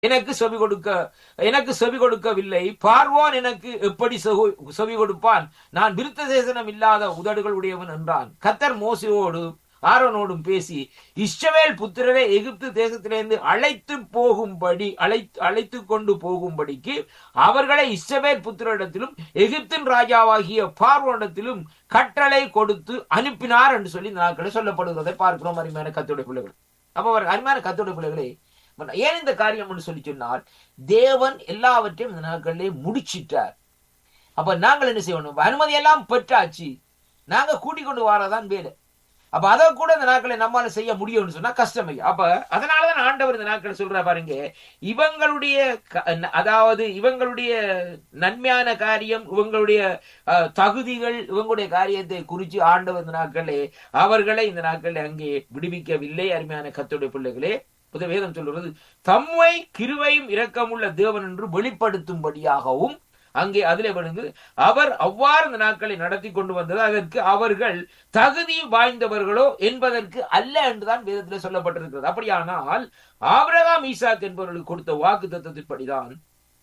எனக்கு செவி கொடுக்க எனக்கு செவி கொடுக்கவில்லை பார்வோன் எனக்கு எப்படி செகு- செவி கொடுப்பான் நான் விருத்த சேசனம் இல்லாத உதடுகள் உடையவன் என்றான் கத்தர் மோசையோடு ஆரோனோடும் பேசி இஸ்ரவேல் புத்திரரை எகிப்து தேசத்திலிருந்து அழைத்து போகும்படி அழைத்து அழைத்து கொண்டு போகும்படிக்கு அவர்களை இஸ்ரவேல் புத்திரிடத்திலும் எகிப்தின் ராஜாவாகிய பார்வோனிடத்திலும் கட்டளை கொடுத்து அனுப்பினார் என்று சொல்லி இந்த நாட்களில் சொல்லப்படுகிறதை பார்க்கிறோம் அருமையான கத்தோட பிள்ளைகள் அப்ப அவர் அருமையான கத்தோட பிள்ளைகளே இப்ப ஏன் இந்த காரியம் என்று சொல்லி சொன்னால் தேவன் எல்லாவற்றையும் இந்த நாட்களிலே முடிச்சிட்டார் அப்ப நாங்கள் என்ன செய்யணும் அனுமதி எல்லாம் பெற்றாச்சு நாங்க கூட்டிக் கொண்டு வரதான் வேலை அப்ப அதை கூட இந்த நாட்களை நம்மால செய்ய முடியும்னு சொன்னா கஷ்டம் ஐயா. அப்ப அதனாலதான் ஆண்டவர் இந்த நாட்களை சொல்ற பாருங்க இவங்களுடைய க- அதாவது இவங்களுடைய நன்மையான காரியம் இவங்களுடைய அஹ், தகுதிகள் இவங்களுடைய காரியத்தை குறித்து ஆண்டவர் இந்த நாட்களே அவர்களை இந்த நாட்களில் அங்கே விடுவிக்கவில்லை அருமையான கத்தோடைய பிள்ளைகளே புத வேதம் சொல்றது தம்மை கிருவையும் இரக்கமுள்ள தேவன் என்று வெளிப்படுத்தும்படியாகவும் அங்கே அதிலே விழுந்து அவர் அவ்வாறு இந்த நாட்களை நடத்தி கொண்டு வந்தது அதற்கு அவர்கள் தகுதி வாய்ந்தவர்களோ என்பதற்கு அல்ல என்றுதான் வேதத்திலே சொல்லப்பட்டிருக்கிறது அப்படியானால் ஆபிரகாம் ஈசாக் என்பவர்களுக்கு கொடுத்த வாக்கு தத்துவத்தின்படிதான்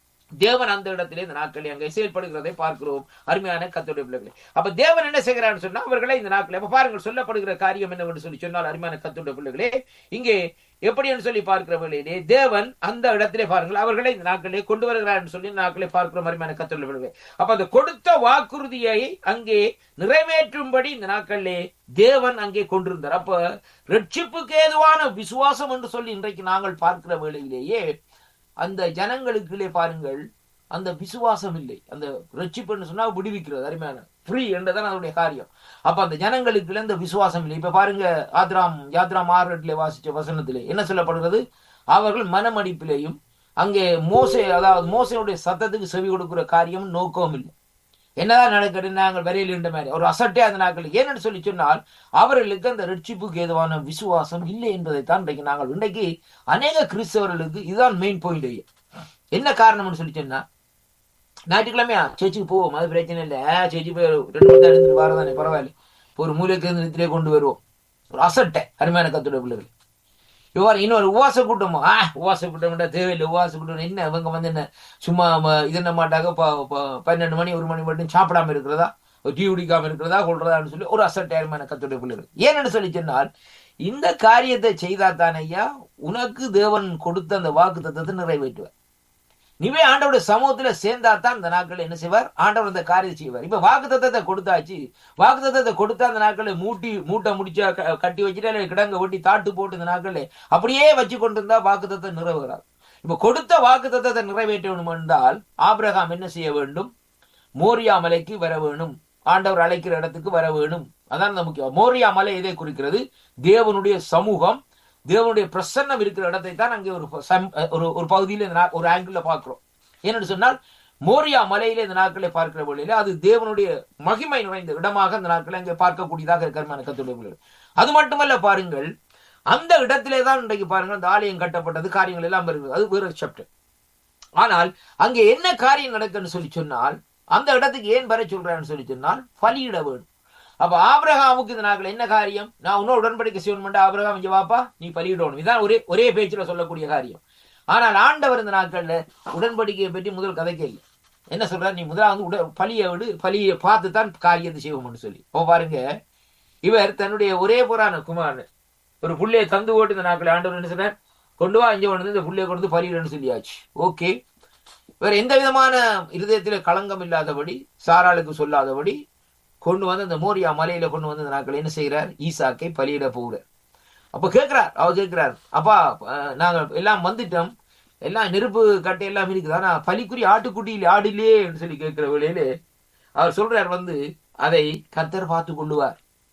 தேவன் அந்த இடத்திலே இந்த நாட்களில் அங்கே செயல்படுகிறதை பார்க்கிறோம் அருமையான கத்தோடைய பிள்ளைகளை அப்ப தேவன் என்ன செய்கிறான்னு சொன்னா அவர்களை இந்த நாட்களில் அப்ப பாருங்கள் சொல்லப்படுகிற காரியம் என்னவென்று சொல்லி சொன்னால் அருமையான கத்தோடைய பிள்ளைகளே இங்கே எப்படி என்று சொல்லி பார்க்கிற வேளையிலே தேவன் அந்த இடத்திலே பாருங்கள் அவர்களை இந்த நாட்களிலே கொண்டு வருகிறார் என்று சொல்லி இந்த நாட்களே பார்க்கிறோம் அருமையான கத்தோடைய பிள்ளைகளே அப்ப அந்த கொடுத்த வாக்குறுதியை அங்கே நிறைவேற்றும்படி இந்த நாட்களிலே தேவன் அங்கே கொண்டிருந்தார் அப்ப ரட்சிப்புக்கு ஏதுவான விசுவாசம் என்று சொல்லி இன்றைக்கு நாங்கள் பார்க்கிற வேளையிலேயே அந்த ஜனங்களுக்குள்ளே பாருங்கள் அந்த விசுவாசம் இல்லை அந்த ரட்சிப்புன்னு சொன்னா விடுவிக்கிறது அருமையான ஃப்ரீ என்றதான் அதனுடைய காரியம் அப்ப அந்த ஜனங்களுக்குள்ள இந்த விசுவாசம் இல்லை இப்ப பாருங்க ஆத்ராம் யாத்ராம் ஆறு வாசிச்ச வசனத்திலே என்ன சொல்லப்படுகிறது அவர்கள் மனமடிப்பிலேயும் அங்கே மோசே அதாவது மோசையுடைய சத்தத்துக்கு செவி கொடுக்கிற காரியம் நோக்கம் இல்லை என்னதான் நடக்குது நாங்கள் வரையில் இருந்த மாதிரி ஒரு அசட்டே அந்த நாட்கள் ஏன்னு சொல்லி சொன்னால் அவர்களுக்கு அந்த ரட்சிப்புக்கு ஏதுவான விசுவாசம் இல்லை என்பதைத்தான் இன்றைக்கு நாங்கள் இன்றைக்கு அநேக கிறிஸ்தவர்களுக்கு இதுதான் மெயின் பாயிண்ட் ஐயா என்ன காரணம்னு சொல்லி சொன்னா ஞாயிற்றுக்கிழமையா சேர்ச்சுக்கு போவோம் அது பிரச்சனை இல்லை சேர்ச்சி போய் ரெண்டு மணி நேரம் இருந்துட்டு வரதானே பரவாயில்ல ஒரு மூலைக்கு இருந்து நித்திலே கொண்டு வருவோம் ஒரு அசட்டை அருமையான கத்துடைய பிள்ளைகள் இவ்வாறு இன்னொரு உவாச கூட்டமா ஆ உவாச கூட்டம் தேவையில்லை உவாச கூட்டம் என்ன இவங்க வந்து என்ன சும்மா ம- இது என்ன மாட்டாங்க ப- ப- பன்னெண்டு மணி ஒரு மணி மட்டும் சாப்பிடாம இருக்கிறதா டீ குடிக்காம இருக்கிறதா கொள்றதான்னு சொல்லி ஒரு அசட்டையமான கத்துடைய பிள்ளைகள் ஏன்னு சொல்லி சொன்னால் இந்த காரியத்தை செய்தா ஐயா உனக்கு தேவன் கொடுத்த அந்த வாக்கு தத்தத்தை நிறைவேற்றுவார் நீவே ஆண்டவருடைய சமூகத்துல சேர்ந்தா தான் இந்த நாட்கள் என்ன செய்வார் ஆண்டவர் அந்த காரியத்தை செய்வார் இப்ப வாக்கு தத்தத்தை கொடுத்தாச்சு வாக்கு தத்தத்தை கொடுத்தா அந்த நாட்களை மூட்டி மூட்டை முடிச்சா க- கட்டி வச்சுட்டு அல்லது கிடங்க வெட்டி தாட்டு போட்டு இந்த நாட்களை அப்படியே வச்சு கொண்டு இருந்தா வாக்கு தத்தம் நிறைவேறாது இப்ப கொடுத்த வாக்கு தத்தத்தை நிறைவேற்றணும் என்றால் ஆபிரகாம் என்ன செய்ய வேண்டும் மோரியா மலைக்கு வர வேணும் ஆண்டவர் அழைக்கிற இடத்துக்கு வர வேணும் அதான் அந்த முக்கியம் மோரியா மலை எதை குறிக்கிறது தேவனுடைய சமூகம் தேவனுடைய பிரசன்னம் இருக்கிற இடத்தை தான் அங்கே ஒரு ப- சம்- ஒரு ஒரு பகுதியில் இந்த நா- ஒரு ஆங்கிள் பார்க்கிறோம் ஏன்னு சொன்னால் மோரியா மலையிலே இந்த நாட்களை பார்க்கிற வழியில அது தேவனுடைய மகிமை நிறைந்த இடமாக இந்த நாட்களை அங்கே பார்க்கக்கூடியதாக இருக்கிறமான கத்துடைய பிள்ளைகள் அது மட்டுமல்ல பாருங்கள் அந்த இடத்திலே தான் இன்றைக்கு பாருங்கள் அந்த ஆலயம் கட்டப்பட்டது காரியங்கள் எல்லாம் வருகிறது அது வேற சாப்டர் ஆனால் அங்கே என்ன காரியம் நடக்குன்னு சொல்லி சொன்னால் அந்த இடத்துக்கு ஏன் வர சொல்றான்னு சொல்லி சொன்னால் பலியிட வேணும் அப்ப ஆபிரகாமுக்கு இந்த நாட்கள் என்ன காரியம் நான் இன்னும் உடன்படிக்கை செய்யணும் ஆபிரகாம் இங்க வாப்பா நீ பலியிடணும் இதான் ஒரே ஒரே பேச்சுல சொல்லக்கூடிய காரியம் ஆனால் ஆண்டவர் இந்த நாட்கள்ல உடன்படிக்கையை பற்றி முதல் கதைக்கே இல்லை என்ன சொல்றாரு நீ முதலாவது உட பலியை விடு பலியை பார்த்து தான் காரியத்தை செய்வோம்னு சொல்லி அப்போ பாருங்க இவர் தன்னுடைய ஒரே புறான குமாரன் ஒரு புள்ளையை தந்து ஓட்டு இந்த நாட்கள் ஆண்டவர் என்ன சொன்னார் கொண்டு வா இங்க கொண்டு இந்த புள்ளையை கொண்டு வந்து பலியிடன்னு சொல்லியாச்சு ஓகே வேற எந்த விதமான இருதயத்தில களங்கம் இல்லாதபடி சாராளுக்கு சொல்லாதபடி கொண்டு வந்து அந்த மோரியா மலையில கொண்டு வந்து இந்த நாட்கள் என்ன செய்கிறார் ஈசாக்கை பலியிட போகிறார் அப்ப கேட்கிறார் அவர் கேட்கிறார் அப்பா அஹ், நாங்க எல்லாம் வந்துட்டோம் எல்லாம் நெருப்பு கட்டை எல்லாம் இருக்குது ஆனா பலிக்குறி ஆட்டுக்குட்டியில் ஆடு இல்லையே என்று சொல்லி கேட்கிற வேளையிலே அவர் சொல்றார் வந்து அதை கர்த்தர் பார்த்து கொள்ளுவார்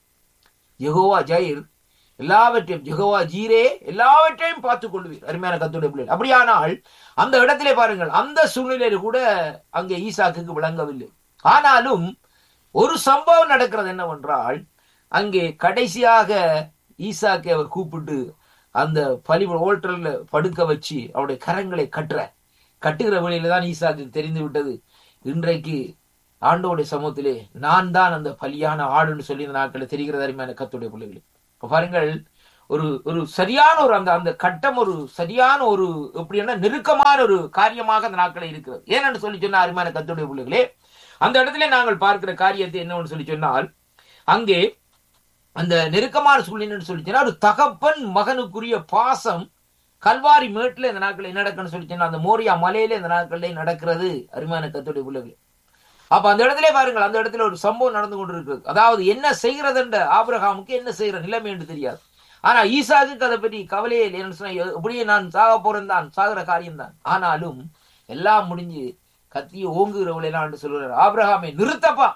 யெகோவா ஜெயிர் எல்லாவற்றையும் யெகோவா ஜீரே எல்லாவற்றையும் பார்த்து கொள்வீர் அருமையான கத்துடைய பிள்ளை அப்படியானால் அந்த இடத்திலே பாருங்கள் அந்த சூழ்நிலையில கூட அங்கே ஈசாக்குக்கு விளங்கவில்லை ஆனாலும் ஒரு சம்பவம் நடக்கிறது என்னவென்றால் அங்கே கடைசியாக ஈசாக்கை அவர் கூப்பிட்டு அந்த பலி ஓட்டல்ல படுக்க வச்சு அவருடைய கரங்களை கட்டுற கட்டுகிற வழியில தான் ஈசாக்கு தெரிந்து விட்டது இன்றைக்கு ஆண்டோடைய சமூகத்திலே நான் தான் அந்த பலியான ஆடுன்னு சொல்லி இந்த நாட்களில் தெரிகிறது அருமையான கத்துடைய பிள்ளைகளே இப்ப பாருங்கள் ஒரு ஒரு சரியான ஒரு அந்த அந்த கட்டம் ஒரு சரியான ஒரு எப்படின்னா நெருக்கமான ஒரு காரியமாக அந்த நாட்களை இருக்கிறது ஏனென்று சொல்லி சொன்ன அருமையான கத்துடைய பிள்ளைகளே அந்த இடத்துல நாங்கள் பார்க்கிற காரியத்தை என்னவென்று சொல்லி சொன்னால் அங்கே அந்த நெருக்கமான சூழ்நிலை சொல்லி சொன்னா ஒரு தகப்பன் மகனுக்குரிய பாசம் கல்வாரி மேட்டுல இந்த நாட்கள் என்ன நடக்குன்னு சொல்லி சொன்னா அந்த மோரியா மலையில இந்த நாட்கள்ல நடக்கிறது அருமையான கத்துடைய பிள்ளைகளே அப்ப அந்த இடத்துல பாருங்கள் அந்த இடத்துல ஒரு சம்பவம் நடந்து கொண்டு இருக்கிறது அதாவது என்ன செய்கிறதுன்ற ஆபிரகாமுக்கு என்ன செய்கிற நிலைமை என்று தெரியாது ஆனா ஈசாவுக்கு அதை பற்றி கவலையே இல்லை என்ன சொன்னா எப்படியே நான் சாக போறேன் தான் சாகிற காரியம் தான் ஆனாலும் எல்லாம் முடிஞ்சு கத்திய ஓங்குகிறவளெல்லாம் என்று சொல்லுறாரு ஆபிரகாமை நிறுத்தப்பா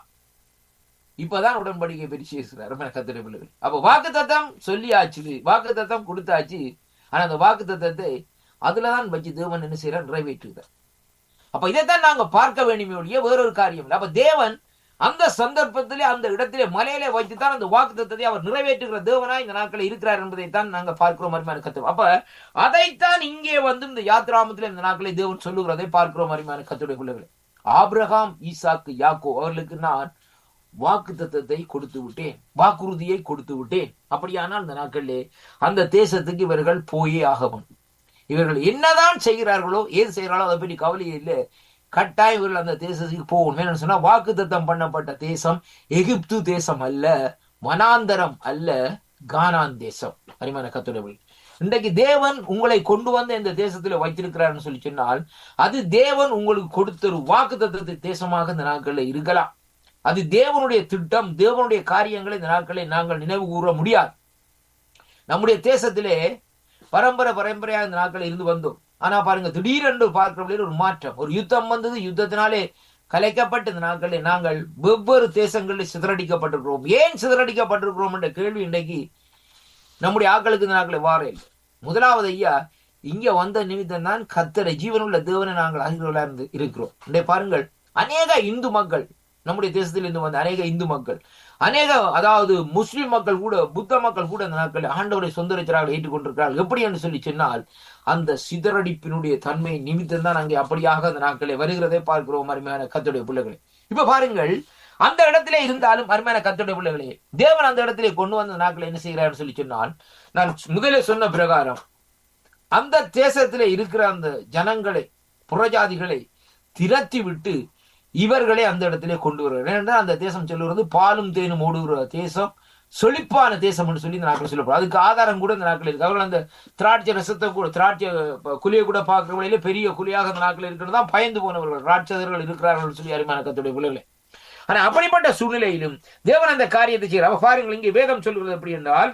இப்பதான் உடன்படிக்கை பிரிச்சு பேசுறாரு கத்திர பிள்ளைகள் அப்ப வாக்கு தத்தம் சொல்லியாச்சு வாக்கு தத்தம் கொடுத்தாச்சு ஆனா அந்த வாக்கு தத்தத்தை அதுலதான் வச்சு தேவன் என்ன செய்யறார் நிறைவேற்றுகிறார் அப்ப இதைத்தான் நாங்க பார்க்க வேண்டுமே ஒழிய வேறொரு காரியம் இல்லை அப்ப தேவன் அந்த சந்தர்ப்பத்திலே அந்த இடத்திலே மலையிலே வைத்துத்தான் அந்த வாக்கு தத்தத்தை அவர் நிறைவேற்றுகிற தேவனாய் இந்த நாட்களில் இருக்கிறார் என்பதைத்தான் நாங்க பார்க்கிறோம் அருமையான கத்துவோம் அப்ப அதைத்தான் இங்கே வந்து இந்த யாத்ராமத்தில் இந்த நாட்களை தேவன் சொல்லுகிறதை பார்க்கிறோம் அருமையான கத்துடைய பிள்ளைகளை ஆபிரகாம் ஈசாக்கு யாக்கோ அவர்களுக்கு நான் வாக்கு தத்தத்தை கொடுத்து விட்டேன் வாக்குறுதியை கொடுத்து விட்டேன் அப்படியானால் இந்த நாட்களிலே அந்த தேசத்துக்கு இவர்கள் போயே ஆகவும் இவர்கள் என்னதான் செய்கிறார்களோ ஏது செய்கிறார்களோ அதை பற்றி கவலையே இல்லை கட்டாயம் இவர்கள் அந்த தேசத்துக்கு போகணும் என்னன்னு சொன்னா வாக்கு தத்தம் பண்ணப்பட்ட தேசம் எகிப்து தேசம் அல்ல மனாந்தரம் அல்ல கானான் தேசம் அரிமான கத்துடவில் இன்றைக்கு தேவன் உங்களை கொண்டு வந்து இந்த தேசத்துல வைத்திருக்கிறார்னு சொல்லி சொன்னால் அது தேவன் உங்களுக்கு கொடுத்த ஒரு வாக்கு தத்தத்தை தேசமாக இந்த நாட்களில் இருக்கலாம் அது தேவனுடைய திட்டம் தேவனுடைய காரியங்களை இந்த நாட்களை நாங்கள் நினைவு கூற முடியாது நம்முடைய தேசத்திலே பரம்பரை பரம்பரையாக இந்த நாட்கள் இருந்து வந்தோம் ஆனா பாருங்க திடீரென்று பார்க்கிறவர்களே ஒரு மாற்றம் ஒரு யுத்தம் வந்தது யுத்தத்தினாலே கலைக்கப்பட்ட இந்த நாட்களில் நாங்கள் வெவ்வேறு தேசங்களில் சிதறடிக்கப்பட்டிருக்கிறோம் ஏன் சிதறடிக்கப்பட்டிருக்கிறோம் என்ற கேள்வி இன்றைக்கு நம்முடைய ஆக்களுக்கு இந்த நாட்களை வார இல்லை முதலாவது ஐயா இங்க வந்த நிமித்தம் தான் கத்தரை ஜீவனுள்ள தேவனை நாங்கள் அறிகிறவர்களா இருந்து இருக்கிறோம் இன்றைய பாருங்கள் அநேக இந்து மக்கள் நம்முடைய தேசத்தில் இருந்து வந்த அநேக இந்து மக்கள் அநேக அதாவது முஸ்லிம் மக்கள் கூட புத்த மக்கள் கூட அந்த நாட்கள் ஆண்டவரை சொந்த ரச்சராக ஏற்றுக்கொண்டிருக்கிறார்கள் எப்படி என்று சொல்லி சொன்னால் அந்த சிதறடிப்பினுடைய தன்மை நிமித்தம் தான் அங்கே அப்படியாக அந்த நாட்களை வருகிறதை பார்க்கிறோம் அருமையான கத்துடைய பிள்ளைகளை இப்ப பாருங்கள் அந்த இடத்திலே இருந்தாலும் அருமையான கத்துடைய பிள்ளைகளே தேவன் அந்த இடத்திலே கொண்டு வந்த நாட்களை என்ன செய்கிறார் சொல்லி சொன்னால் நான் முதலில் சொன்ன பிரகாரம் அந்த தேசத்திலே இருக்கிற அந்த ஜனங்களை புறஜாதிகளை திரட்டி விட்டு இவர்களே அந்த இடத்திலே கொண்டு வருவார் ஏனென்றால் அந்த தேசம் சொல்லுவது பாலும் தேனும் ஓடுகிற தேசம் செழிப்பான தேசம் என்று சொல்லி இந்த நாட்கள் சொல்லப்படும் அதுக்கு ஆதாரம் கூட இந்த நாட்கள் இருக்கு அவர்கள் அந்த திராட்சை ரசத்தை கூட திராட்சை குழியை கூட பார்க்கிற வழியிலே பெரிய குழியாக இந்த நாட்கள் இருக்கிறது தான் பயந்து போனவர்கள் ராட்சதர்கள் இருக்கிறார்கள் சொல்லி அருமையான கத்துடைய பிள்ளைகளை ஆனா அப்படிப்பட்ட சூழ்நிலையிலும் தேவன் அந்த காரியத்தை செய்கிறார் அப்ப பாருங்கள் இங்கே வேதம் சொல்கிறது எப்படி என்றால்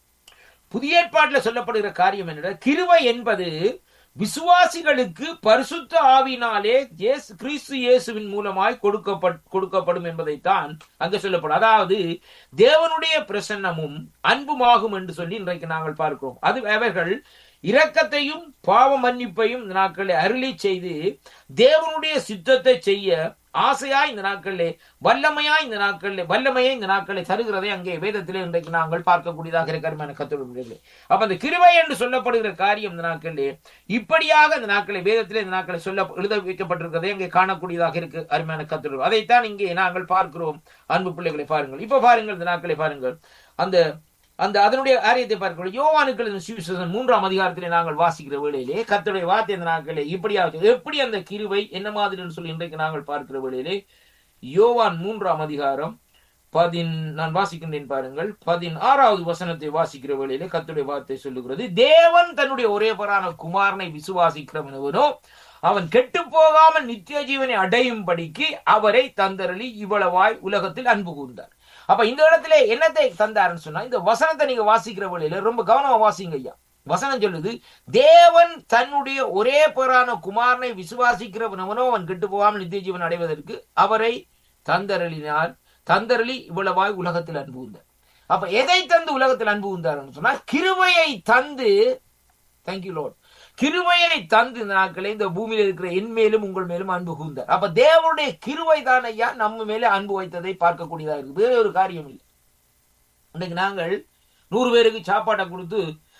புதிய ஏற்பாட்டில் சொல்லப்படுகிற காரியம் என்ன கிருவை என்பது விசுவாசிகளுக்கு பரிசுத்த ஆவினாலே இயேசு கிறிஸ்து இயேசுவின் மூலமாய் கொடுக்கப்பட் கொடுக்கப்படும் என்பதைத்தான் அங்க சொல்லப்படும் அதாவது தேவனுடைய பிரசன்னமும் அன்புமாகும் என்று சொல்லி இன்றைக்கு நாங்கள் பார்க்கிறோம் அது அவர்கள் இரக்கத்தையும் பாவ மன்னிப்பையும் இந்த நாட்களில் அருளி செய்து தேவனுடைய சித்தத்தை செய்ய ஆசையா இந்த நாட்களிலே வல்லமையா இந்த நாட்களிலே வல்லமையை இந்த நாட்களை தருகிறதை அங்கே வேதத்திலே இன்றைக்கு நாங்கள் பார்க்கக்கூடியதாக இருக்கிறமான கத்தோடு அப்ப அந்த கிருவை என்று சொல்லப்படுகிற காரியம் இந்த நாட்களிலே இப்படியாக இந்த நாட்களை வேதத்திலே இந்த நாட்களை சொல்ல எழுத வைக்கப்பட்டிருக்கிறதை அங்கே காணக்கூடியதாக இருக்கு அருமையான கத்தோடு அதைத்தான் இங்கே நாங்கள் பார்க்கிறோம் அன்பு பிள்ளைகளை பாருங்கள் இப்ப பாருங்கள் இந்த நாட்களை பாருங்கள் அந்த அந்த அதனுடைய காரியத்தை பார்க்கிறோம் யோவானுக்கள் சுவிசேஷன் மூன்றாம் அதிகாரத்திலே நாங்கள் வாசிக்கிற வேளையிலே கத்துடைய வார்த்தை இந்த நாட்களே இப்படியாக எப்படி அந்த கிருவை என்ன மாதிரி சொல்லி இன்றைக்கு நாங்கள் பார்க்கிற வேளையிலே யோவான் மூன்றாம் அதிகாரம் பதின் நான் வாசிக்கின்றேன் பாருங்கள் பதினாறாவது வசனத்தை வாசிக்கிற வேளையிலே கத்துடைய வார்த்தை சொல்லுகிறது தேவன் தன்னுடைய ஒரே பரான குமாரனை விசுவாசிக்கிறவனவனோ அவன் கெட்டு போகாமல் நித்திய ஜீவனை அடையும் படிக்கு அவரை தந்தரளி இவ்வளவாய் உலகத்தில் அன்பு கூர்ந்தார் அப்ப இந்த இடத்துல என்னத்தை தந்தாருன்னு சொன்னா இந்த வசனத்தை நீங்க வாசிக்கிற வழியில ரொம்ப கவனமா வாசிங்க ஐயா வசனம் சொல்லுது தேவன் தன்னுடைய ஒரே பேரான குமாரனை விசுவாசிக்கிறவனவனோ அவன் கெட்டு போகாமல் நித்திய ஜீவன் அடைவதற்கு அவரை தந்தரளினால் தந்தரளி இவ்வளவாய் உலகத்தில் அன்பு உந்தார் அப்ப எதை தந்து உலகத்தில் அன்பு உந்தார்னு சொன்னா கிருவையை தந்து தேங்க்யூ லோட் கிருவையை தந்து இந்த நாட்களே இந்த பூமியில இருக்கிற என் மேலும் உங்கள் மேலும் அன்பு கூந்தார் அப்ப தேவனுடைய கிருவை தான் ஐயா நம்ம மேலே அன்பு வைத்ததை பார்க்கக்கூடியதா இருக்கு வேற ஒரு காரியம் இல்லை இன்னைக்கு நாங்கள் நூறு பேருக்கு சாப்பாட்டை கொடுத்து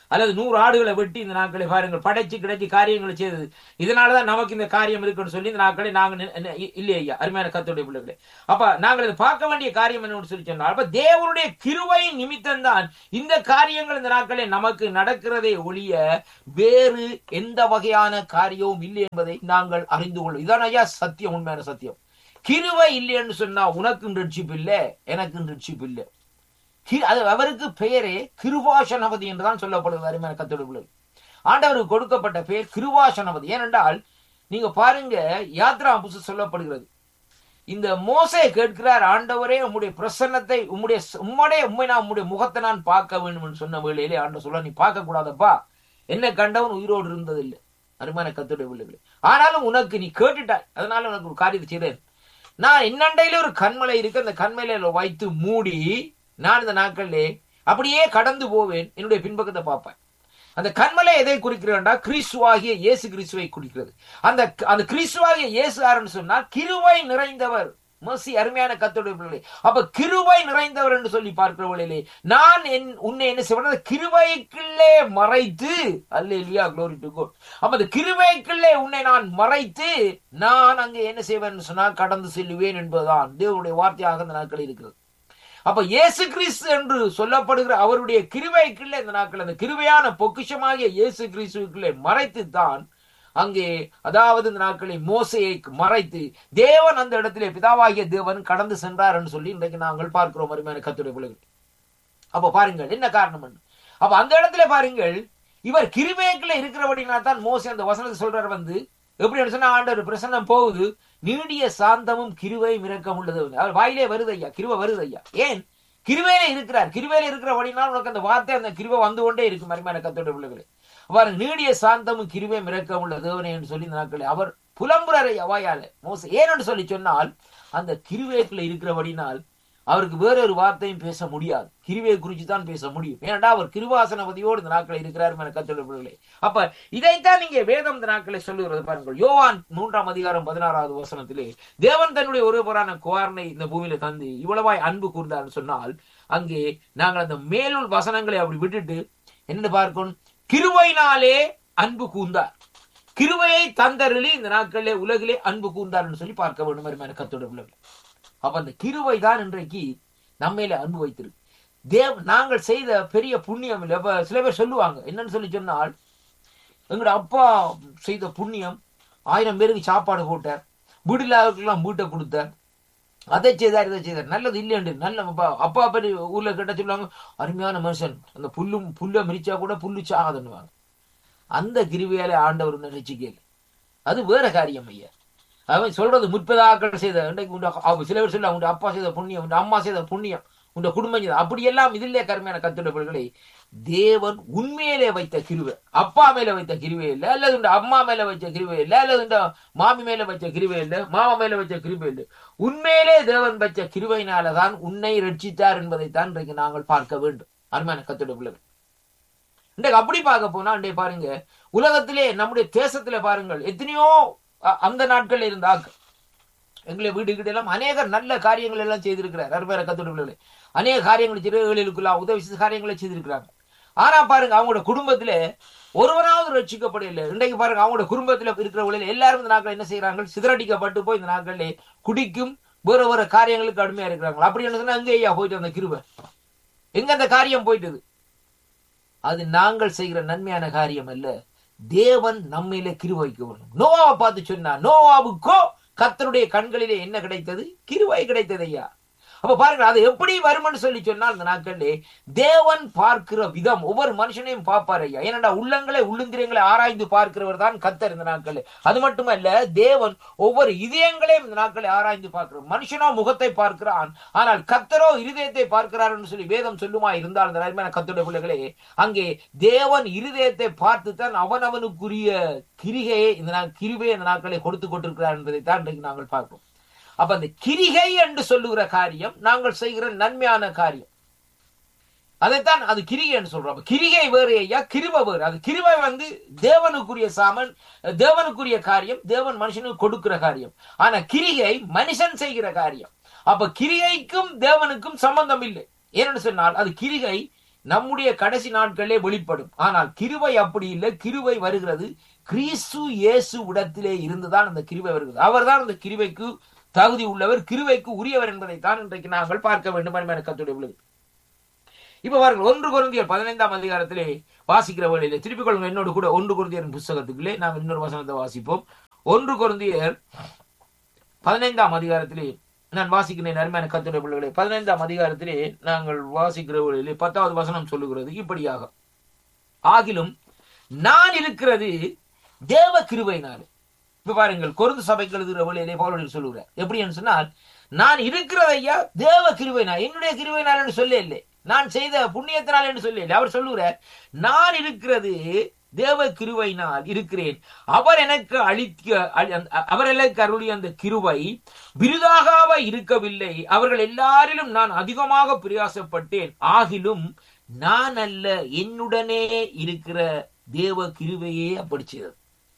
அல்லது நூறு ஆடுகளை வெட்டி இந்த நாட்களை பாருங்கள் படைச்சு கிடைச்சி காரியங்களை செய்தது இதனாலதான் நமக்கு இந்த காரியம் இருக்குன்னு சொல்லி இந்த நாட்களை நாங்க நி- நி- இ- இல்லையா ஐயா அருமையான கத்துடைய பிள்ளைகளே அப்ப நாங்கள் இதை பார்க்க வேண்டிய காரியம் என்னன்னு சொல்லி சொன்னால் அப்ப தேவனுடைய கிருபையின் நிமித்தம் தான் இந்த காரியங்கள் இந்த நாட்களே நமக்கு நடக்கிறதே ஒழிய வேறு எந்த வகையான காரியமும் இல்லை என்பதை நாங்கள் அறிந்து கொள்ளும் இதான் ஐயா சத்தியம் உண்மையான சத்தியம் கிருவை இல்லைன்னு சொன்னா உனக்கும் ரட்சிப்பு இல்லை எனக்கும் ரட்சிப்பு இல்லை கி- அது அவருக்கு பெயரே கிருபாசனபதி என்றுதான் சொல்லப்படுகிறது அருமையான கத்தோட பிள்ளைகள் ஆண்டவருக்கு கொடுக்கப்பட்ட பெயர் கிருபாசனபதி ஏனென்றால் நீங்க பாருங்க யாத்ரா புஸ்தகம் சொல்லப்படுகிறது இந்த மோசே கேட்கிறார் ஆண்டவரே உம்முடைய பிரசன்னத்தை உம்முடைய உம்முடைய உண்மை நான் உம்முடைய முகத்தை நான் பார்க்க வேண்டும் என்று சொன்ன வேளையிலே ஆண்டவர் சொல்ல நீ பார்க்க கூடாதப்பா என்ன கண்டவன் உயிரோடு இருந்ததில்லை அருமையான கத்துடைய பிள்ளைகளே ஆனாலும் உனக்கு நீ கேட்டுட்டாய் அதனால உனக்கு ஒரு காரியத்தை செய்தேன் நான் இன்னண்டையில ஒரு கண்மலை இருக்கு அந்த கண்மலையில வைத்து மூடி நான் இந்த நாட்களிலே அப்படியே கடந்து போவேன் என்னுடைய பின்பக்கத்தை பார்ப்பேன் அந்த கண்மலை எதை குறிக்கிறேன்டா கிறிஸ்துவாகிய இயேசு கிறிஸ்துவை குறிக்கிறது அந்த அந்த கிறிஸ்துவாகிய இயேசு யாருன்னு சொன்னா கிருவை நிறைந்தவர் மசி அருமையான கத்தோடைய பிள்ளை அப்ப கிருவை நிறைந்தவர் என்று சொல்லி பார்க்கிறவர்களே நான் என் உன்னை என்ன செய்வேன் கிருவைக்குள்ளே மறைத்து அல்லேலியா க்ளோரி டு கோட் அப்ப அந்த கிருவைக்குள்ளே உன்னை நான் மறைத்து நான் அங்கே என்ன செய்வேன் சொன்னா கடந்து செல்லுவேன் என்பதுதான் தேவனுடைய வார்த்தையாக அந்த நாட்கள் இருக்கிறது அப்ப இயேசு கிறிஸ்து என்று சொல்லப்படுகிற அவருடைய கிருவைக்குள்ளே இந்த நாட்கள் அந்த கிருவையான பொக்கிஷமாகிய இயேசு கிறிஸ்துக்குள்ளே மறைத்து தான் அங்கே அதாவது இந்த நாட்களை மோசையை மறைத்து தேவன் அந்த இடத்திலே பிதாவாகிய தேவன் கடந்து சென்றார் என்று சொல்லி இன்றைக்கு நாங்கள் பார்க்கிறோம் அருமையான கத்துடைய பிள்ளைகள் அப்ப பாருங்கள் என்ன காரணம் என்று அப்ப அந்த இடத்துல பாருங்கள் இவர் கிருபைக்குள்ள இருக்கிறபடினா தான் மோசே அந்த வசனத்தை சொல்றார் வந்து எப்படி சொன்னா ஆண்டவர் பிரசன்னம் போகுது நீடிய சாந்தமும் கிருவையும் இரக்கம் உள்ளது அவர் வாயிலே வருது ஐயா கிருவை வருது ஐயா ஏன் கிருவையில இருக்கிறார் கிருவையில இருக்கிறபடினால் உனக்கு அந்த வார்த்தை அந்த கிருவை வந்து கொண்டே இருக்கு மருமையான கத்தோட பிள்ளைகளே அவர் நீடிய சாந்தமும் கிருவையும் இரக்கம் உள்ள தேவனே என்று சொல்லி இந்த நாட்களே அவர் புலம்புறரை அவாயால மோச ஏனென்று சொல்லி சொன்னால் அந்த கிருவேக்குள்ள இருக்கிறபடினால் அவருக்கு வேறொரு வார்த்தையும் பேச முடியாது கிருவையை குறித்து தான் பேச முடியும் ஏனென்றா அவர் கிருவாசனபதியோடு இந்த நாட்களை இருக்கிறார் என கத்தொழில்களே அப்ப இதைத்தான் நீங்க வேதம் இந்த நாட்களை சொல்லுகிறது பாருங்கள் யோவான் மூன்றாம் அதிகாரம் பதினாறாவது வசனத்திலே தேவன் தன்னுடைய ஒருவரான குவாரனை இந்த பூமியில தந்து இவ்வளவாய் அன்பு கூர்ந்தார்னு சொன்னால் அங்கே நாங்கள் அந்த மேலுள் வசனங்களை அப்படி விட்டுட்டு என்ன பார்க்கணும் கிருவையினாலே அன்பு கூர்ந்தார் கிருவையை தந்தருளி இந்த நாட்களிலே உலகிலே அன்பு கூர்ந்தார் சொல்லி பார்க்க வேண்டும் அருமையான கத்தோட பிள்ளைகள் அப்ப அந்த கிருவை தான் இன்றைக்கு நம்மையில அன்பு வைத்திருக்கு தேவ் நாங்கள் செய்த பெரிய புண்ணியம் இல்லை அப்ப சில பேர் சொல்லுவாங்க என்னன்னு சொல்லி சொன்னால் எங்களோட அப்பா செய்த புண்ணியம் ஆயிரம் பேருக்கு சாப்பாடு போட்டார் வீடு இல்லாதவர்களுக்கெல்லாம் வீட்டை கொடுத்தார் அதை செய்தார் இதை செய்தார் நல்லது இல்லையண்டு நல்ல அப்பா அப்பா பேர் ஊர்ல கேட்ட சொல்லுவாங்க அருமையான மனுஷன் அந்த புல்லும் புல்ல மிரிச்சா கூட புல்லு சாகாதுன்னுவாங்க அந்த கிருவியாலே ஆண்டவர் நினைச்சுக்கல அது வேற காரியம் ஐயா அவன் சொல்றது முற்பதாக்கள் செய்த இன்றைக்கு உண்ட அவ சில பேர் சொல்ல உங்க அப்பா செய்த புண்ணியம் உங்க அம்மா செய்த புண்ணியம் உங்க குடும்பம் செய்த அப்படியெல்லாம் இதிலே கருமையான கத்துடப்பல்களை தேவன் உண்மையிலே வைத்த கிருவை அப்பா மேல வைத்த கிருவை இல்லை அல்லது இந்த அம்மா மேல வச்ச கிருவை இல்லை அல்லது இந்த மாமி மேல வச்ச கிருவை இல்லை மாமா மேல வச்ச கிருவை இல்லை உண்மையிலே தேவன் வச்ச கிருவையினாலதான் உன்னை ரட்சித்தார் என்பதைத்தான் இன்றைக்கு நாங்கள் பார்க்க வேண்டும் அருமையான கத்துட பிள்ளைகள் இன்றைக்கு அப்படி பார்க்க போனா இன்றைய பாருங்க உலகத்திலே நம்முடைய தேசத்துல பாருங்கள் எத்தனையோ அ- அந்த நாட்கள் இருந்த ஆக்கள் எங்களை வீடுகிட்ட எல்லாம் அநேக நல்ல காரியங்கள் எல்லாம் செய்திருக்கிறார் அருமையான கத்துடைய அநேக காரியங்களை செய்து ஏழைகளுக்குலாம் உதவி செய்த காரியங்களை செய்திருக்கிறாங்க ஆனா பாருங்க அவங்களோட குடும்பத்துல ஒருவராவது ரட்சிக்கப்படவில்லை இன்றைக்கு பாருங்க அவங்களோட குடும்பத்துல இருக்கிறவங்களில் எல்லாரும் இந்த நாட்கள் என்ன செய்யறாங்க சிதறடிக்கப்பட்டு போய் இந்த நாட்களிலே குடிக்கும் வேற வேற காரியங்களுக்கு அடிமையா இருக்கிறாங்க அப்படி என்ன சொன்னா அங்கே ஐயா போயிட்டு அந்த கிருபை எங்க அந்த காரியம் போயிட்டது அது நாங்கள் செய்கிற நன்மையான காரியம் அல்ல தேவன் நம்மையில கிருவைக்க வேண்டும் நோவாவை பார்த்து சொன்னா நோவாவுக்கோ கர்த்தருடைய கண்களிலே என்ன கிடைத்தது கிருவை கிடைத்தது ஐயா அப்ப பாருங்க அது எப்படி வரும்னு சொல்லி சொன்னால் இந்த நாட்களிலே தேவன் பார்க்கிற விதம் ஒவ்வொரு மனுஷனையும் பார்ப்பார் ஐயா ஏனண்டா உள்ளங்களை உள்ளந்திரியங்களை ஆராய்ந்து பார்க்கிறவர் தான் கத்தர் இந்த நாட்களில் அது மட்டுமல்ல தேவன் ஒவ்வொரு இதயங்களையும் இந்த நாட்களை ஆராய்ந்து பார்க்கிறார் மனுஷனோ முகத்தை பார்க்கிறான் ஆனால் கத்தரோ இருதயத்தை பார்க்கிறார் என்று சொல்லி வேதம் சொல்லுமா இருந்தால் இந்த நன்மையான கத்தோட பிள்ளைகளே அங்கே தேவன் இருதயத்தை பார்த்து தான் அவனவனுக்குரிய கிரிகையை இந்த நா- கிருபையை இந்த நாட்களை கொடுத்து கொண்டிருக்கிறார் என்பதை தான் இன்றைக்கு நாங்கள் பார்க்கிறோம் அப்ப அந்த கிரிகை என்று சொல்லுகிற காரியம் நாங்கள் செய்கிற நன்மையான காரியம் அதைத்தான் அது கிரிகை என்று சொல்றோம் அப்ப கிரிகை வேறு ஐயா கிருபை வேறு அது கிருபை வந்து தேவனுக்குரிய சாமன் தேவனுக்குரிய காரியம் தேவன் மனுஷனுக்கு கொடுக்கிற காரியம் ஆனா கிரிகை மனுஷன் செய்கிற காரியம் அப்ப கிரிகைக்கும் தேவனுக்கும் சம்பந்தம் இல்லை ஏன்னு சொன்னால் அது கிரிகை நம்முடைய கடைசி நாட்களிலே வெளிப்படும் ஆனால் கிருவை அப்படி இல்லை கிருவை வருகிறது கிறிஸ்து இயேசு இடத்திலே இருந்துதான் அந்த கிருவை வருகிறது அவர்தான் அந்த கிருவைக்கு தகுதி உள்ளவர் கிருவைக்கு உரியவர் என்பதைத்தான் இன்றைக்கு நாங்கள் பார்க்க வேண்டும் அருமையான கத்துடைய உள்ளது இப்ப பாருங்கள் ஒன்று குருந்தியர் பதினைந்தாம் அதிகாரத்திலே வாசிக்கிற வேளையிலே திருப்பிக் கொள்ளுங்க என்னோடு கூட ஒன்று குருந்தியரின் புஸ்தகத்துக்குள்ளே நாம் இன்னொரு வசனத்தை வாசிப்போம் ஒன்று குருந்தியர் பதினைந்தாம் அதிகாரத்திலே நான் வாசிக்கிறேன் அருமையான கத்துடைய பிள்ளைகளே பதினைந்தாம் அதிகாரத்திலே நாங்கள் வாசிக்கிற வேளையிலே பத்தாவது வசனம் சொல்லுகிறது இப்படியாக ஆகிலும் நான் இருக்கிறது தேவ கிருபையினாலே இப்ப பாருங்கள் கொருந்து சபைக்கு எழுதுகிற வழியிலே பவுலடிகள் சொல்லுகிறார் எப்படின்னு சொன்னால் நான் இருக்கிறது ஐயா தேவ கிருபைனால் என்னுடைய கிருபைனால் என்று சொல்ல இல்லை நான் செய்த புண்ணியத்தினால் என்று சொல்ல இல்லை அவர் சொல்லுகிறார் நான் இருக்கிறது தேவ கிருபையினால் இருக்கிறேன் அவர் எனக்கு அளிக்க அழி- அந்த- அவர் எனக்கு அருளிய அந்த கிருபை விருதாக இருக்கவில்லை அவர்கள் எல்லாரிலும் நான் அதிகமாக பிரயாசப்பட்டேன் ஆகிலும் நான் அல்ல என்னுடனே இருக்கிற தேவ கிருபையே அப்படி செய்தது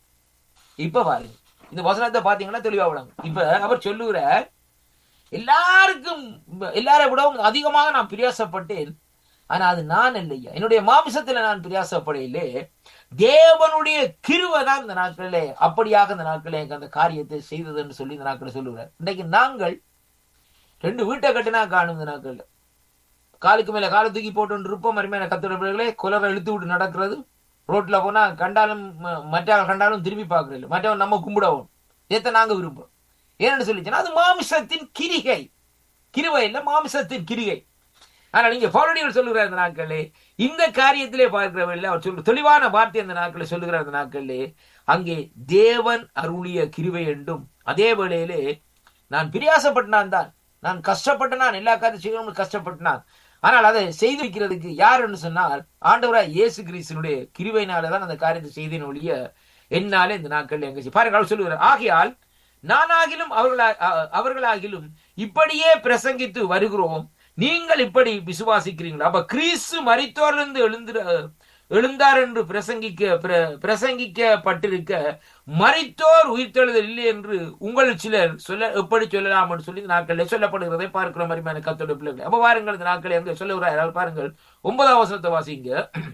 இப்ப பாருங்க இந்த வசனத்தை பாத்தீங்கன்னா தெளிவா விடாங்க இப்ப அவர் சொல்லுகிறார் எல்லாருக்கும் எல்லாரை விடவும் அதிகமாக நான் பிரயாசப்பட்டேன் ஆனா அது நான் இல்லையா என்னுடைய மாமிசத்துல நான் பிரயாசப்படையிலே தேவனுடைய கிருவை தான் இந்த நாட்களிலே அப்படியாக இந்த நாட்களில் எனக்கு அந்த காரியத்தை செய்தது என்று சொல்லி இந்த நாட்களில் சொல்லுகிறார் இன்னைக்கு நாங்கள் ரெண்டு வீட்டை கட்டினா காணும் இந்த நாட்கள்ல காலுக்கு மேல காலை தூக்கி போட்டு இருப்போம் மறுமையான கத்துறவர்களே குலரை இழுத்து விட்டு நடக்கிறது ரோட்ல போனா கண்டாலும் ம- மற்றவங்க கண்டாலும் திரும்பி பார்க்கறது மற்றவன் நம்ம கும்பிடவும் ஏத்த நாங்க விரும்புறோம் ஏன்னு சொல்லிச்சுன்னா அது மாமிசத்தின் கிரிகை கிருவை இல்ல மாமிசத்தின் கிரிகை ஆனா நீங்க பௌரடிகள் சொல்லுகிற அந்த நாட்களே இந்த காரியத்திலே பார்க்கிறவர்கள் அவர் சொல்லு தெளிவான வார்த்தை அந்த நாட்களில் சொல்லுகிற அந்த நாட்களிலே அங்கே தேவன் அருளிய கிருவை என்றும் அதே வேளையிலே நான் பிரியாசப்பட்டனான் தான் நான் கஷ்டப்பட்டனான் எல்லா காரியம் செய்யணும்னு கஷ்டப்பட்டனான் ஆனால் அதை செய்து வைக்கிறதுக்கு யாருன்னு சொன்னால் ஆண்டவராய் இயேசு கிறிஸ்தனுடைய கிருவையினால தான் அந்த காரியத்தை செய்தேன் ஒழிய என்னாலே இந்த நாட்கள் எங்க செய்- பாருங்க அவர் சொல்லுகிறார் ஆகையால் நானாகிலும் அவர்களா அ- அவர்களாகிலும் இப்படியே பிரசங்கித்து வருகிறோம் நீங்கள் இப்படி விசுவாசிக்கிறீங்களா அப்ப கிறிஸ்து மரித்தோரிலிருந்து எழுந்து எழுந்தார் என்று பிரசங்கிக்க பிர- பிரசங்கிக்கப்பட்டிருக்க மரித்தோர் உயிர்த்தெழுதல் இல்லை என்று உங்கள் சிலர் சொல்ல எப்படி சொல்லலாம் என்று சொல்லி இந்த நாட்களில் சொல்லப்படுகிறதை பார்க்கிற மாதிரி கத்தோட பிள்ளைகள் அப்ப பாருங்கள் இந்த நாட்களை எங்க சொல்லுகிறார் பாருங்கள் ஒன்பதாம் வசனத்தை வாசிங்க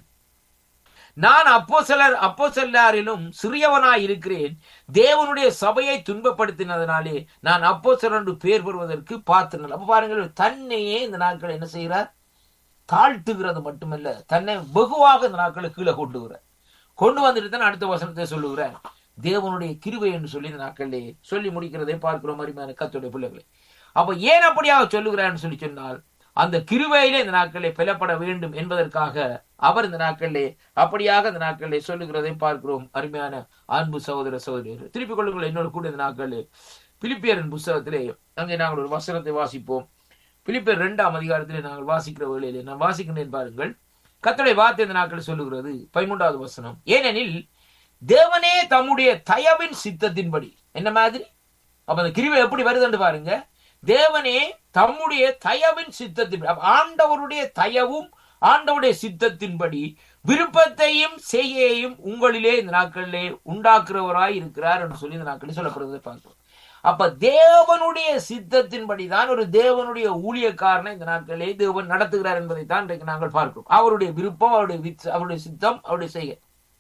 நான் அப்போ சிலர் அப்போ செல்லாரிலும் சிறியவனாய் இருக்கிறேன் தேவனுடைய சபையை துன்பப்படுத்தினதனாலே நான் அப்போ என்று பேர் பெறுவதற்கு பார்த்தினேன் அப்ப பாருங்கள் தன்னையே இந்த நாட்கள் என்ன செய்கிறார் தாழ்த்துகிறது மட்டுமல்ல தன்னை வெகுவாக இந்த நாட்களை கீழே கொண்டுகிறார் கொண்டு வந்துட்டு தான் அடுத்த வசனத்தை சொல்லுகிறார் தேவனுடைய கிருபை என்று சொல்லி இந்த நாட்களிலே சொல்லி முடிக்கிறதை பார்க்கிறோம் அருமையான கத்துடைய பிள்ளைகளை அப்ப ஏன் அப்படியாக சொல்லுகிறான்னு சொல்லி சொன்னால் அந்த கிருபையிலே இந்த நாட்களிலே பெறப்பட வேண்டும் என்பதற்காக அவர் இந்த நாட்களிலே அப்படியாக இந்த நாட்களிலே சொல்லுகிறதை பார்க்கிறோம் அருமையான அன்பு சகோதர சகோதரர் திருப்பிக் கொள்ளுங்கள் என்னோட கூட இந்த நாட்களில் பிலிப்பியரின் புஸ்தகத்திலே அங்கே நாங்கள் ஒரு வசனத்தை வாசிப்போம் பிலிப்பியர் இரண்டாம் அதிகாரத்திலே நாங்கள் வாசிக்கிற வேளையிலே நான் வாசிக்கிறேன் பாருங்கள் கத்தோடைய வார்த்தை இந்த நாட்களில் சொல்லுகிறது பதிமூன்றாவது வசனம் ஏனெனில் தேவனே தம்முடைய தயவின் சித்தத்தின்படி என்ன மாதிரி அப்ப அந்த கிருவை எப்படி வருதுன்னு பாருங்க தேவனே தம்முடைய தயவின் சித்தத்தின்படி அப்ப ஆண்டவருடைய தயவும் ஆண்டவருடைய சித்தத்தின்படி விருப்பத்தையும் செய்கையையும் உங்களிலே இந்த நாட்களிலே உண்டாக்குறவராய் இருக்கிறார் என்று சொல்லி இந்த நாட்களில் சொல்லப்படுவதை பார்க்கிறோம் அப்ப தேவனுடைய சித்தத்தின்படி தான் ஒரு தேவனுடைய ஊழியக்காரனை இந்த நாட்களிலே தேவன் நடத்துகிறார் என்பதை தான் இன்றைக்கு நாங்கள் பார்க்கிறோம் அவருடைய விருப்பம் அவருடைய வித்- அவருடைய சித்தம் அவருடைய செய்கை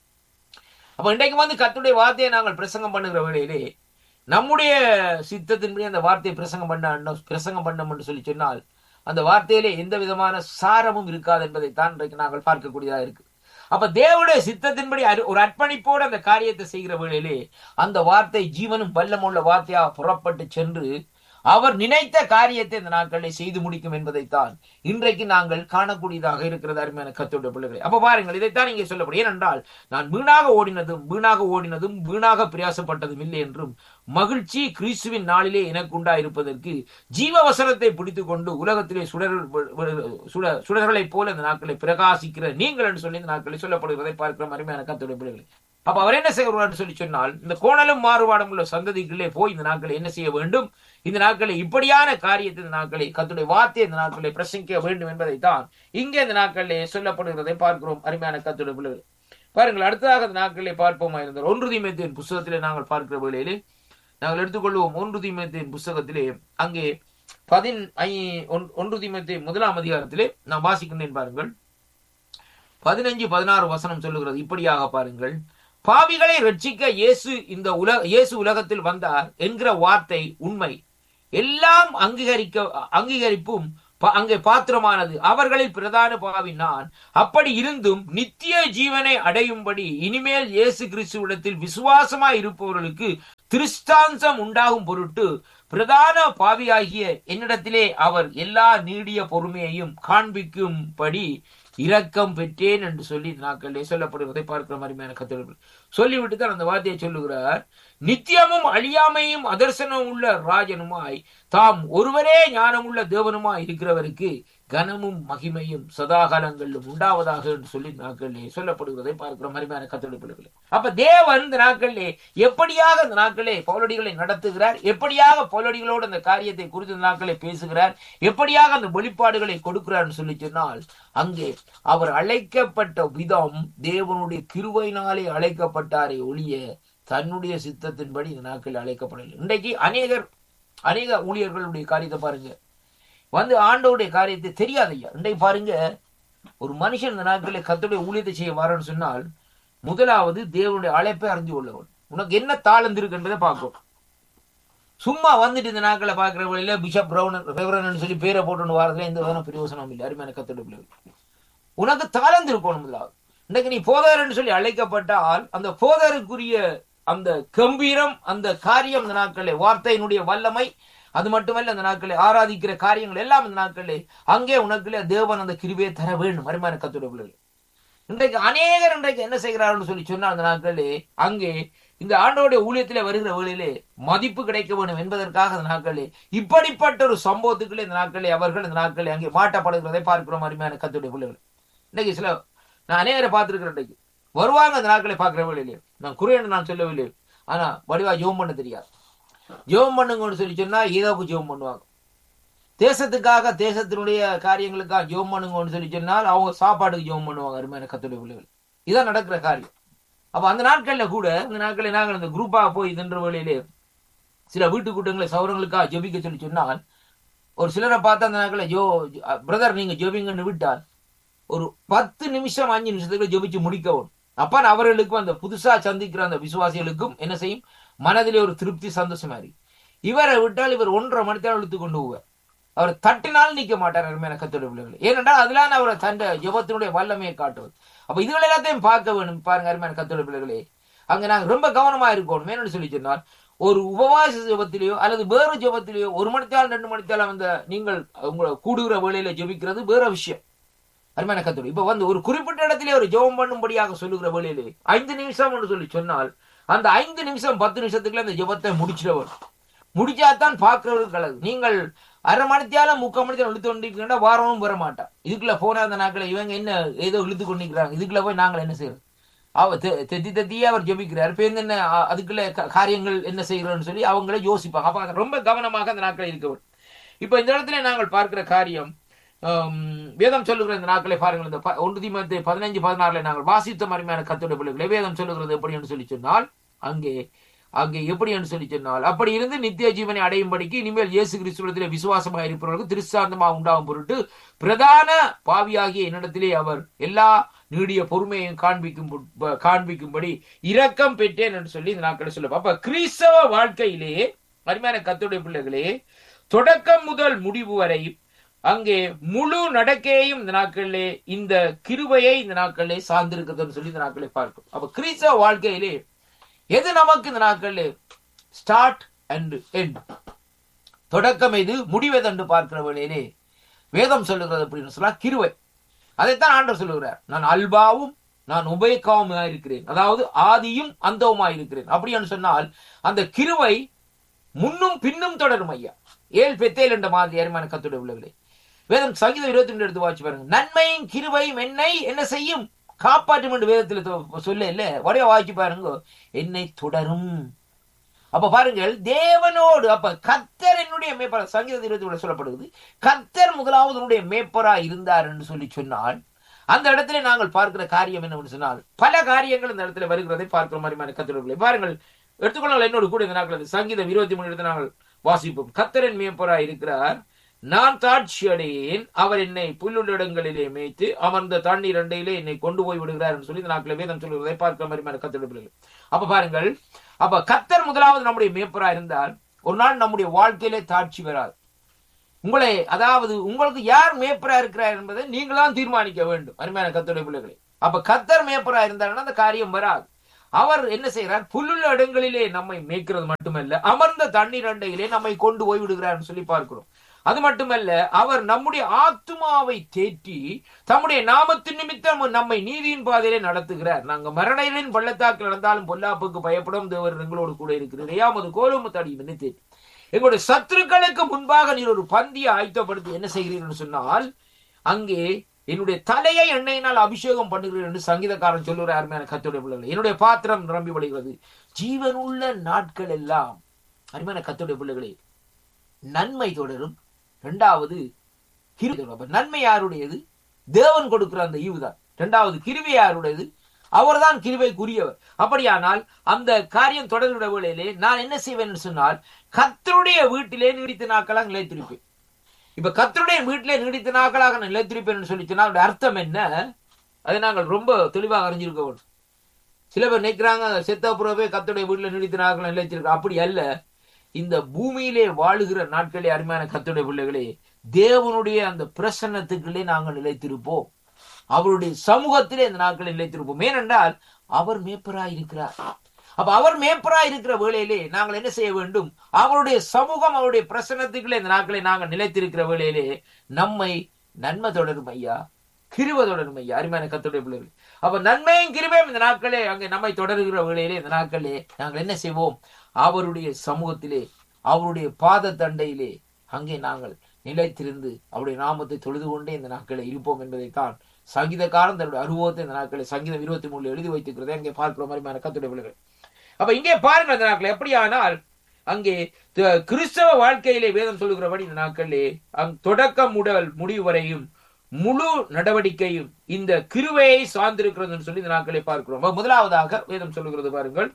அப்ப இன்றைக்கு வந்து கர்த்தருடைய வார்த்தையை நாங்கள் பிரசங்கம் பண்ணுகிற வேளையிலே நம்முடைய சித்தத்தின்படி அந்த வார்த்தையை பிரசங்கம் பண்ண பிரசங்கம் பண்ணோம் என்று சொல்லி சொன்னால் அந்த வார்த்தையிலே எந்த விதமான சாரமும் இருக்காது என்பதை தான் இன்றைக்கு நாங்கள் பார்க்கக்கூடியதா இருக்கு அப்ப தேவனுடைய சித்தத்தின்படி அரு- ஒரு அர்ப்பணிப்போடு அந்த காரியத்தை செய்கிற வேளையிலே அந்த வார்த்தை ஜீவனும் வல்லமுள்ள வார்த்தையாக புறப்பட்டு சென்று அவர் நினைத்த காரியத்தை இந்த நாட்களில் செய்து முடிக்கும் என்பதைத்தான் இன்றைக்கு நாங்கள் காணக்கூடியதாக இருக்கிறது அருமையான கத்தோட பிள்ளைகளை அப்ப பாருங்கள் இதைத்தான் இங்கே சொல்லப்படும் ஏனென்றால் நான் வீணாக ஓடினதும் வீணாக ஓடினதும் வீணாக பிரயாசப்பட்டதும் இல்லை என்றும் மகிழ்ச்சி கிறிஸ்துவின் நாளிலே எனக்கு உண்டாயிருப்பதற்கு ஜீவவசனத்தை பிடித்துக் கொண்டு உலகத்திலே சுடர் சுட சுடர்களைப் போல இந்த நாட்களை பிரகாசிக்கிற நீங்கள் என்று சொல்லி இந்த நாட்களில் சொல்லப்படுகிறதை பார்க்கிற அருமையான கத்தோட பிள்ளைகளை அப்ப அவர் என்ன செய்கிறார் சொல்லி சொன்னால் இந்த கோணலும் மாறுபாடும் உள்ள சந்ததிகளே போய் இந்த நாட்களை என்ன செய்ய வேண்டும் இந்த நாட்களை இப்படியான காரியத்தை இந்த நாட்களை கத்துடைய வார்த்தை இந்த நாட்களை பிரசங்கிக்க வேண்டும் என்பதைத்தான் இங்கே இந்த நாட்களிலே சொல்லப்படுகிறதை பார்க்கிறோம் அருமையான கத்துடைய பிள்ளைகள் பாருங்கள் அடுத்ததாக இந்த நாட்களை பார்ப்போமா இருந்தால் ஒன்று தீமத்தின் புஸ்தகத்திலே நாங்கள் பார்க்கிற வேளையிலே நாங்கள் எடுத்துக்கொள்வோம் ஒன்று தீமத்தின் புஸ்தகத்திலே அங்கே பதின் ஐ ஒன்- ஒன்று தீமத்தின் முதலாம் அதிகாரத்திலே நான் வாசிக்கின்றேன் பாருங்கள் பதினஞ்சு பதினாறு வசனம் சொல்லுகிறது இப்படியாக பாருங்கள் பாவிகளை ரட்சிக்க இயேசு இந்த உலக இயேசு உலகத்தில் வந்தார் என்கிற வார்த்தை உண்மை எல்லாம் அங்கீகரிக்க அங்கீகரிப்பும் ப- அங்கே பாத்திரமானது அவர்களில் பிரதான பாவி நான் அப்படி இருந்தும் நித்திய ஜீவனை அடையும்படி இனிமேல் இயேசு கிறிஸ்துவிடத்தில் விசுவாசமாய் இருப்பவர்களுக்கு திருஷ்டாந்தம் உண்டாகும் பொருட்டு பிரதான பாவியாகிய என்னிடத்திலே அவர் எல்லா நீடிய பொறுமையையும் காண்பிக்கும்படி இரக்கம் பெற்றேன் என்று சொல்லி இந்த நாட்களிலே சொல்லப்படுவதை பார்க்கிற மாதிரியான கத்தர்கள் சொல்லிவிட்டு தான் அந்த வார்த்தையை சொல்லுகிறார் நித்தியமும் அழியாமையும் அதர்சனம் உள்ள ராஜனுமாய் தாம் ஒருவரே ஞானமுள்ள தேவனுமாய் இருக்கிறவருக்கு கனமும் மகிமையும் சதாகாலங்களிலும் உண்டாவதாக என்று சொல்லி இந்த நாட்களிலே சொல்லப்படுவதை பார்க்கிற மாதிரியான கத்தெடுப்பில்லை அப்ப தேவன் இந்த நாட்களிலே எப்படியாக இந்த நாட்களே பௌலடிகளை நடத்துகிறார் எப்படியாக பௌலடிகளோடு அந்த காரியத்தை குறித்து இந்த நாட்களே பேசுகிறார் எப்படியாக அந்த வெளிப்பாடுகளை கொடுக்கிறார் சொல்லி சொன்னால் அங்கே அவர் அழைக்கப்பட்ட விதம் தேவனுடைய கிருவையினாலே அழைக்கப்பட்டாரே ஒழிய தன்னுடைய சித்தத்தின்படி இந்த நாட்களில் அழைக்கப்படவில்லை இன்றைக்கு அநேகர் அநேக ஊழியர்களுடைய காரியத்தை பாருங்க வந்து ஆண்டவருடைய காரியத்தை தெரியாது ஐயா இன்றைக்கு பாருங்க ஒரு மனுஷன் இந்த நாட்களில் கத்துடைய ஊழியத்தை செய்ய வரன்னு சொன்னால் முதலாவது தேவனுடைய அழைப்பை அறிஞ்சு கொள்ளவன் உனக்கு என்ன தாளந்து இருக்குன்றதை பார்க்கணும் சும்மா வந்துட்டு இந்த நாட்களை பார்க்கிற வழியில பிஷப் பிரவுன் ரெவரன் சொல்லி பேரை போட்டு வாரதுல எந்த விதமான பிரயோசனம் இல்லை அருமையான கத்துடைய பிள்ளைகள் உனக்கு தாளந்து இருக்கணும் முதலாவது இன்னைக்கு நீ போதகர்னு சொல்லி அழைக்கப்பட்டால் அந்த போதருக்குரிய அந்த கம்பீரம் அந்த காரியம் இந்த நாட்களே வார்த்தையினுடைய வல்லமை அது மட்டுமல்ல அந்த நாட்களே ஆராதிக்கிற காரியங்கள் எல்லாம் இந்த நாட்களே அங்கே உனக்குள்ளே தேவன் அந்த கிருபையை தர வேண்டும் மருமான கத்துடைய பிள்ளைகள் இன்றைக்கு அநேகர் இன்றைக்கு என்ன செய்கிறார்கள் சொல்லி சொன்னால் அந்த நாட்களே அங்கே இந்த ஆண்டோடைய ஊழியத்திலே வருகிற வேளையிலே மதிப்பு கிடைக்க வேண்டும் என்பதற்காக அந்த நாட்களே இப்படிப்பட்ட ஒரு சம்பவத்துக்குள்ளே இந்த நாட்களே அவர்கள் இந்த நாட்களே அங்கே மாட்டப்படுகிறதை பார்க்கிறோம் அருமையான கத்துடைய பிள்ளைகள் இன்னைக்கு சில நான் அநேகரை பார்த்திருக்கிறேன் இன்றைக்கு வருவாங்க அந்த நாட்களை பார்க்கிற வேளையிலே நான் குறையன்னு நான் சொல்லவில்லை ஆனா வடிவா ஜெபம் பண்ண தெரியாது ஜெபம் பண்ணுங்கன்னு சொல்லி சொன்னா ஏதோக்கு ஜெபம் பண்ணுவாங்க தேசத்துக்காக தேசத்தினுடைய காரியங்களுக்காக ஜெபம் பண்ணுங்கன்னு சொல்லி சொன்னால் அவங்க சாப்பாட்டுக்கு ஜெபம் பண்ணுவாங்க அருமையான கத்துடைய பிள்ளைகள் இதான் நடக்கிற காரியம் அப்ப அந்த நாட்கள்ல கூட இந்த நாட்களில் நாங்கள் இந்த குரூப்பா போய் இதன்ற வேளையிலே சில வீட்டு கூட்டங்களை சௌரங்களுக்காக ஜெபிக்க சொல்லி சொன்னால் ஒரு சிலரை பார்த்து அந்த நாட்களில் ஜோ பிரதர் நீங்க ஜெபிங்கன்னு விட்டால் ஒரு பத்து நிமிஷம் அஞ்சு நிமிஷத்துக்கு ஜெபிச்சு முடிக்கவும் அப்ப அவர்களுக்கும் அந்த புதுசா சந்திக்கிற அந்த விசுவாசிகளுக்கும் என்ன செய்யும் மனதிலே ஒரு திருப்தி சந்தோஷம் மாதிரி இவரை விட்டால் இவர் ஒன்றரை மணி நேரம் இழுத்து கொண்டு போவார் அவர் தட்டினால் நிக்க மாட்டார் அருமையான கத்தோட பிள்ளைகள் ஏனென்றால் அதெல்லாம் அவர் தந்த ஜபத்தினுடைய வல்லமையை காட்டுவது அப்ப இதுகள் எல்லாத்தையும் பார்க்க வேணும் பாருங்க அருமையான கத்தோட பிள்ளைகளே அங்க நாங்க ரொம்ப கவனமா இருக்கணும் என்னன்னு சொல்லி சொன்னால் ஒரு உபவாச ஜபத்திலேயோ அல்லது வேறு ஜபத்திலேயோ ஒரு மணித்தாள் ரெண்டு மணித்தாள் அந்த நீங்கள் உங்களை கூடுகிற வேலையில ஜபிக்கிறது வேற விஷயம் அருமையான கத்தோடு இப்ப வந்து ஒரு குறிப்பிட்ட இடத்திலே ஒரு ஜெபம் பண்ணும்படியாக சொல்லுகிற வேலையிலே ஐந்து நிமிஷம் என்று சொல்லி சொன்னால் அந்த ஐந்து நிமிஷம் பத்து நிமிஷத்துக்குள்ள அந்த ஜெபத்தை முடிச்சிடவர் முடிச்சாதான் பார்க்கிறவர்கள் கலது நீங்கள் அரை மணித்தியால முக்கால் மணித்தியால இழுத்து கொண்டிருக்கா வாரமும் வர மாட்டான் இதுக்குள்ள போன அந்த நாட்களை இவங்க என்ன ஏதோ இழுத்து கொண்டிருக்கிறாங்க இதுக்குள்ள போய் நாங்கள் என்ன செய்யறோம் அவ தெத்தி தெத்தியே அவர் ஜெபிக்கிறார் இப்ப என்ன அதுக்குள்ள காரியங்கள் என்ன செய்கிறோம்னு சொல்லி அவங்களே யோசிப்பாங்க அப்ப ரொம்ப கவனமாக அந்த நாட்களை இருக்கவர் இப்ப இந்த இடத்துல நாங்கள் பார்க்கிற காரியம் வேதம் சொல்லுகிற இந்த நாட்களை பாருங்கள் இந்த ஒன்று தீமத்தை பதினஞ்சு பதினாறுல நாங்கள் வாசித்த மருமையான கத்தோட பிள்ளைகளை வேதம் சொல்லுகிறது எப்படி என்று சொல்லி சொன்னால் அங்கே அங்கே எப்படி என்று சொல்லி சொன்னால் அப்படி இருந்து நித்திய ஜீவனை அடையும்படிக்கு இனிமேல் இயேசு கிறிஸ்துவத்திலே விசுவாசமாக இருப்பவர்களுக்கு திருசாந்தமாக உண்டாகும் பொருட்டு பிரதான பாவியாகிய என்னிடத்திலே அவர் எல்லா நீடிய பொறுமையும் காண்பிக்கும் காண்பிக்கும்படி இரக்கம் பெற்றேன் என்று சொல்லி இந்த நாட்களை சொல்லுவோம் அப்ப கிறிஸ்தவ வாழ்க்கையிலே அருமையான கத்துடைய பிள்ளைகளே தொடக்கம் முதல் முடிவு வரை அங்கே முழு நடக்கையையும் இந்த நாட்களிலே இந்த கிருபையை இந்த நாட்களிலே சார்ந்திருக்கிறதுன்னு சொல்லி இந்த நாட்களை பார்க்கும் அப்ப கிறிஸ்தவ வாழ்க்கையிலே எது நமக்கு இந்த நாட்களிலே ஸ்டார்ட் அண்ட் எண்ட் தொடக்கம் எது முடிவெது என்று பார்க்கிற வேளையிலே வேதம் சொல்லுகிறது அப்படின்னு சொன்னா கிருவை அதைத்தான் ஆண்டவர் சொல்லுகிறார் நான் அல்பாவும் நான் உபயக்காவும் இருக்கிறேன் அதாவது ஆதியும் அந்தவுமா இருக்கிறேன் அப்படின்னு சொன்னால் அந்த கிருவை முன்னும் பின்னும் தொடரும் ஐயா ஏழ் பெத்தேல் என்ற மாதிரி அருமான கத்துடைய உள்ளவர்களே வேதம் சங்கீதம் இருபத்தி ரெண்டு எடுத்து வாட்சி பாருங்க நன்மையும் கிருபையும் என்னை என்ன செய்யும் காப்பாற்றும் என்று வேதத்தில் சொல்ல இல்ல வடைய வாட்சி பாருங்க என்னை தொடரும் அப்ப பாருங்கள் தேவனோடு அப்ப கத்தர் என்னுடைய மேப்பரா சங்கீத இருபத்தி சொல்லப்படுகிறது கத்தர் முதலாவது மேப்பரா இருந்தார் என்று சொல்லி சொன்னால் அந்த இடத்துல நாங்கள் பார்க்கிற காரியம் என்னவென்று சொன்னால் பல காரியங்கள் இந்த இடத்துல வருகிறதை பார்க்கிற மாதிரி கத்தர்களை பாருங்கள் எடுத்துக்கொள்ளுங்கள் என்னோடு கூட இந்த நாட்கள் சங்கீதம் இருபத்தி மூணு இடத்துல நாங்கள் வாசிப்போம் கத்தரன் மேப்பரா இருக்கிறார் நான் தாட்சி அடையேன் அவர் என்னை புல்லுள்ள இடங்களிலே மேய்த்து அமர்ந்த தண்ணீர் அண்டையிலே என்னை கொண்டு போய் விடுகிறார் என்று சொல்லி இந்த நாட்களே வேதம் சொல்லுவதை பார்க்கிற மாதிரி கத்தோட பிள்ளைகள் அப்ப பாருங்கள் அப்ப கத்தர் முதலாவது நம்முடைய மேய்ப்பரா இருந்தால் ஒரு நாள் நம்முடைய வாழ்க்கையிலே தாட்சி வராது உங்களை அதாவது உங்களுக்கு யார் மேய்ப்பரா இருக்கிறார் என்பதை நீங்களாம் தீர்மானிக்க வேண்டும் அருமையான கத்தோட பிள்ளைகளே அப்ப கத்தர் மேய்ப்பரா இருந்தாருன்னா அந்த காரியம் வராது அவர் என்ன செய்கிறார் புல்லுள்ள இடங்களிலே நம்மை மேய்க்கிறது மட்டுமல்ல அமர்ந்த தண்ணீர் அண்டையிலே நம்மை கொண்டு போய் விடுகிறார் சொல்லி பார்க்கிறோம் அது மட்டுமல்ல அவர் நம்முடைய ஆத்மாவை தேற்றி தம்முடைய நாமத்தின் நிமித்தம் நம்மை நீதியின் பாதையிலே நடத்துகிறார் நாங்க மரணங்களின் பள்ளத்தாக்கில் நடந்தாலும் பொல்லாப்புக்கு பயப்படும் தேவர் எங்களோடு கூட இருக்கிறது ஏயாமது கோலும் தடியும் தேற்றி எங்களுடைய சத்துருக்களுக்கு முன்பாக நீர் ஒரு பந்தியை ஆயத்தப்படுத்தி என்ன செய்கிறீர்கள் சொன்னால் அங்கே என்னுடைய தலையை எண்ணெயினால் அபிஷேகம் பண்ணுகிறேன் என்று சங்கீதக்காரன் சொல்லுற அருமையான கத்துடைய பிள்ளைகள் என்னுடைய பாத்திரம் நிரம்பி வழிகிறது ஜீவனுள்ள நாட்கள் எல்லாம் அருமையான கத்துடைய பிள்ளைகளே நன்மை தொடரும் இரண்டாவது கிருபை தொடரும் அப்ப நன்மை யாருடையது தேவன் கொடுக்கிற அந்த ஈவுதான் இரண்டாவது கிருபை யாருடையது அவர்தான் கிருபைக்குரியவர் அப்படியானால் அந்த காரியம் தொடர்கிற வேளையிலே நான் என்ன செய்வேன் என்று சொன்னால் கத்தருடைய வீட்டிலே நீடித்த நாட்களாக நிலைத்திருப்பேன் இப்ப கத்தருடைய வீட்டிலே நீடித்த நாட்களாக நான் நிலைத்திருப்பேன் என்று சொல்லி சொன்னால் அதோட அர்த்தம் என்ன அதை நாங்கள் ரொம்ப தெளிவாக அறிஞ்சிருக்க வேண்டும் சில பேர் நினைக்கிறாங்க செத்த புறவே கத்தருடைய வீட்டில் நீடித்த நாட்கள் நிலைத்திருக்க அப்படி அல்ல இந்த பூமியிலே வாழுகிற நாட்களே அருமையான கத்துடைய பிள்ளைகளே தேவனுடைய அந்த பிரசன்னத்துக்குள்ளே நாங்கள் நிலைத்திருப்போம் அவருடைய சமூகத்திலே இந்த நாட்களை நிலைத்திருப்போம் ஏனென்றால் அவர் மேப்பராய் இருக்கிறார் அப்ப அவர் மேப்பராய் இருக்கிற வேளையிலே நாங்கள் என்ன செய்ய வேண்டும் அவருடைய சமூகம் அவருடைய பிரசன்னத்துக்குள்ளே இந்த நாட்களை நாங்கள் நிலைத்திருக்கிற வேளையிலே நம்மை நன்மை தொடரும் ஐயா கிருப தொடரும் ஐயா அருமையான கத்துடைய பிள்ளைகள் அப்ப நன்மையும் கிருபையும் இந்த நாட்களே அங்கே நம்மை தொடருகிற வேளையிலே இந்த நாட்களே நாங்கள் என்ன செய்வோம் அவருடைய சமூகத்திலே அவருடைய பாத தண்டையிலே அங்கே நாங்கள் நிலைத்திருந்து அவருடைய நாமத்தை தொழுது கொண்டே இந்த நாட்களை இருப்போம் என்பதைத்தான் சங்கீதக்காரன் தன்னுடைய அனுபவத்தை இந்த நாட்களை சங்கீதம் இருபத்தி மூணுல எழுதி வைத்திருக்கிறதை அங்கே பார்க்கிற மாதிரி கத்துடைய பிள்ளைகள் அப்ப இங்கே பாருங்க இந்த நாட்கள் எப்படியானால் அங்கே த- கிறிஸ்தவ வாழ்க்கையிலே வேதம் சொல்லுகிறபடி இந்த நாட்களிலே அங் தொடக்கம் முதல் முடிவு வரையும் முழு நடவடிக்கையும் இந்த கிருவையை சார்ந்திருக்கிறது சொல்லி இந்த நாட்களை பார்க்கிறோம் அப்ப முதலாவதாக வேதம் சொல்லுகிறது பாருங்கள்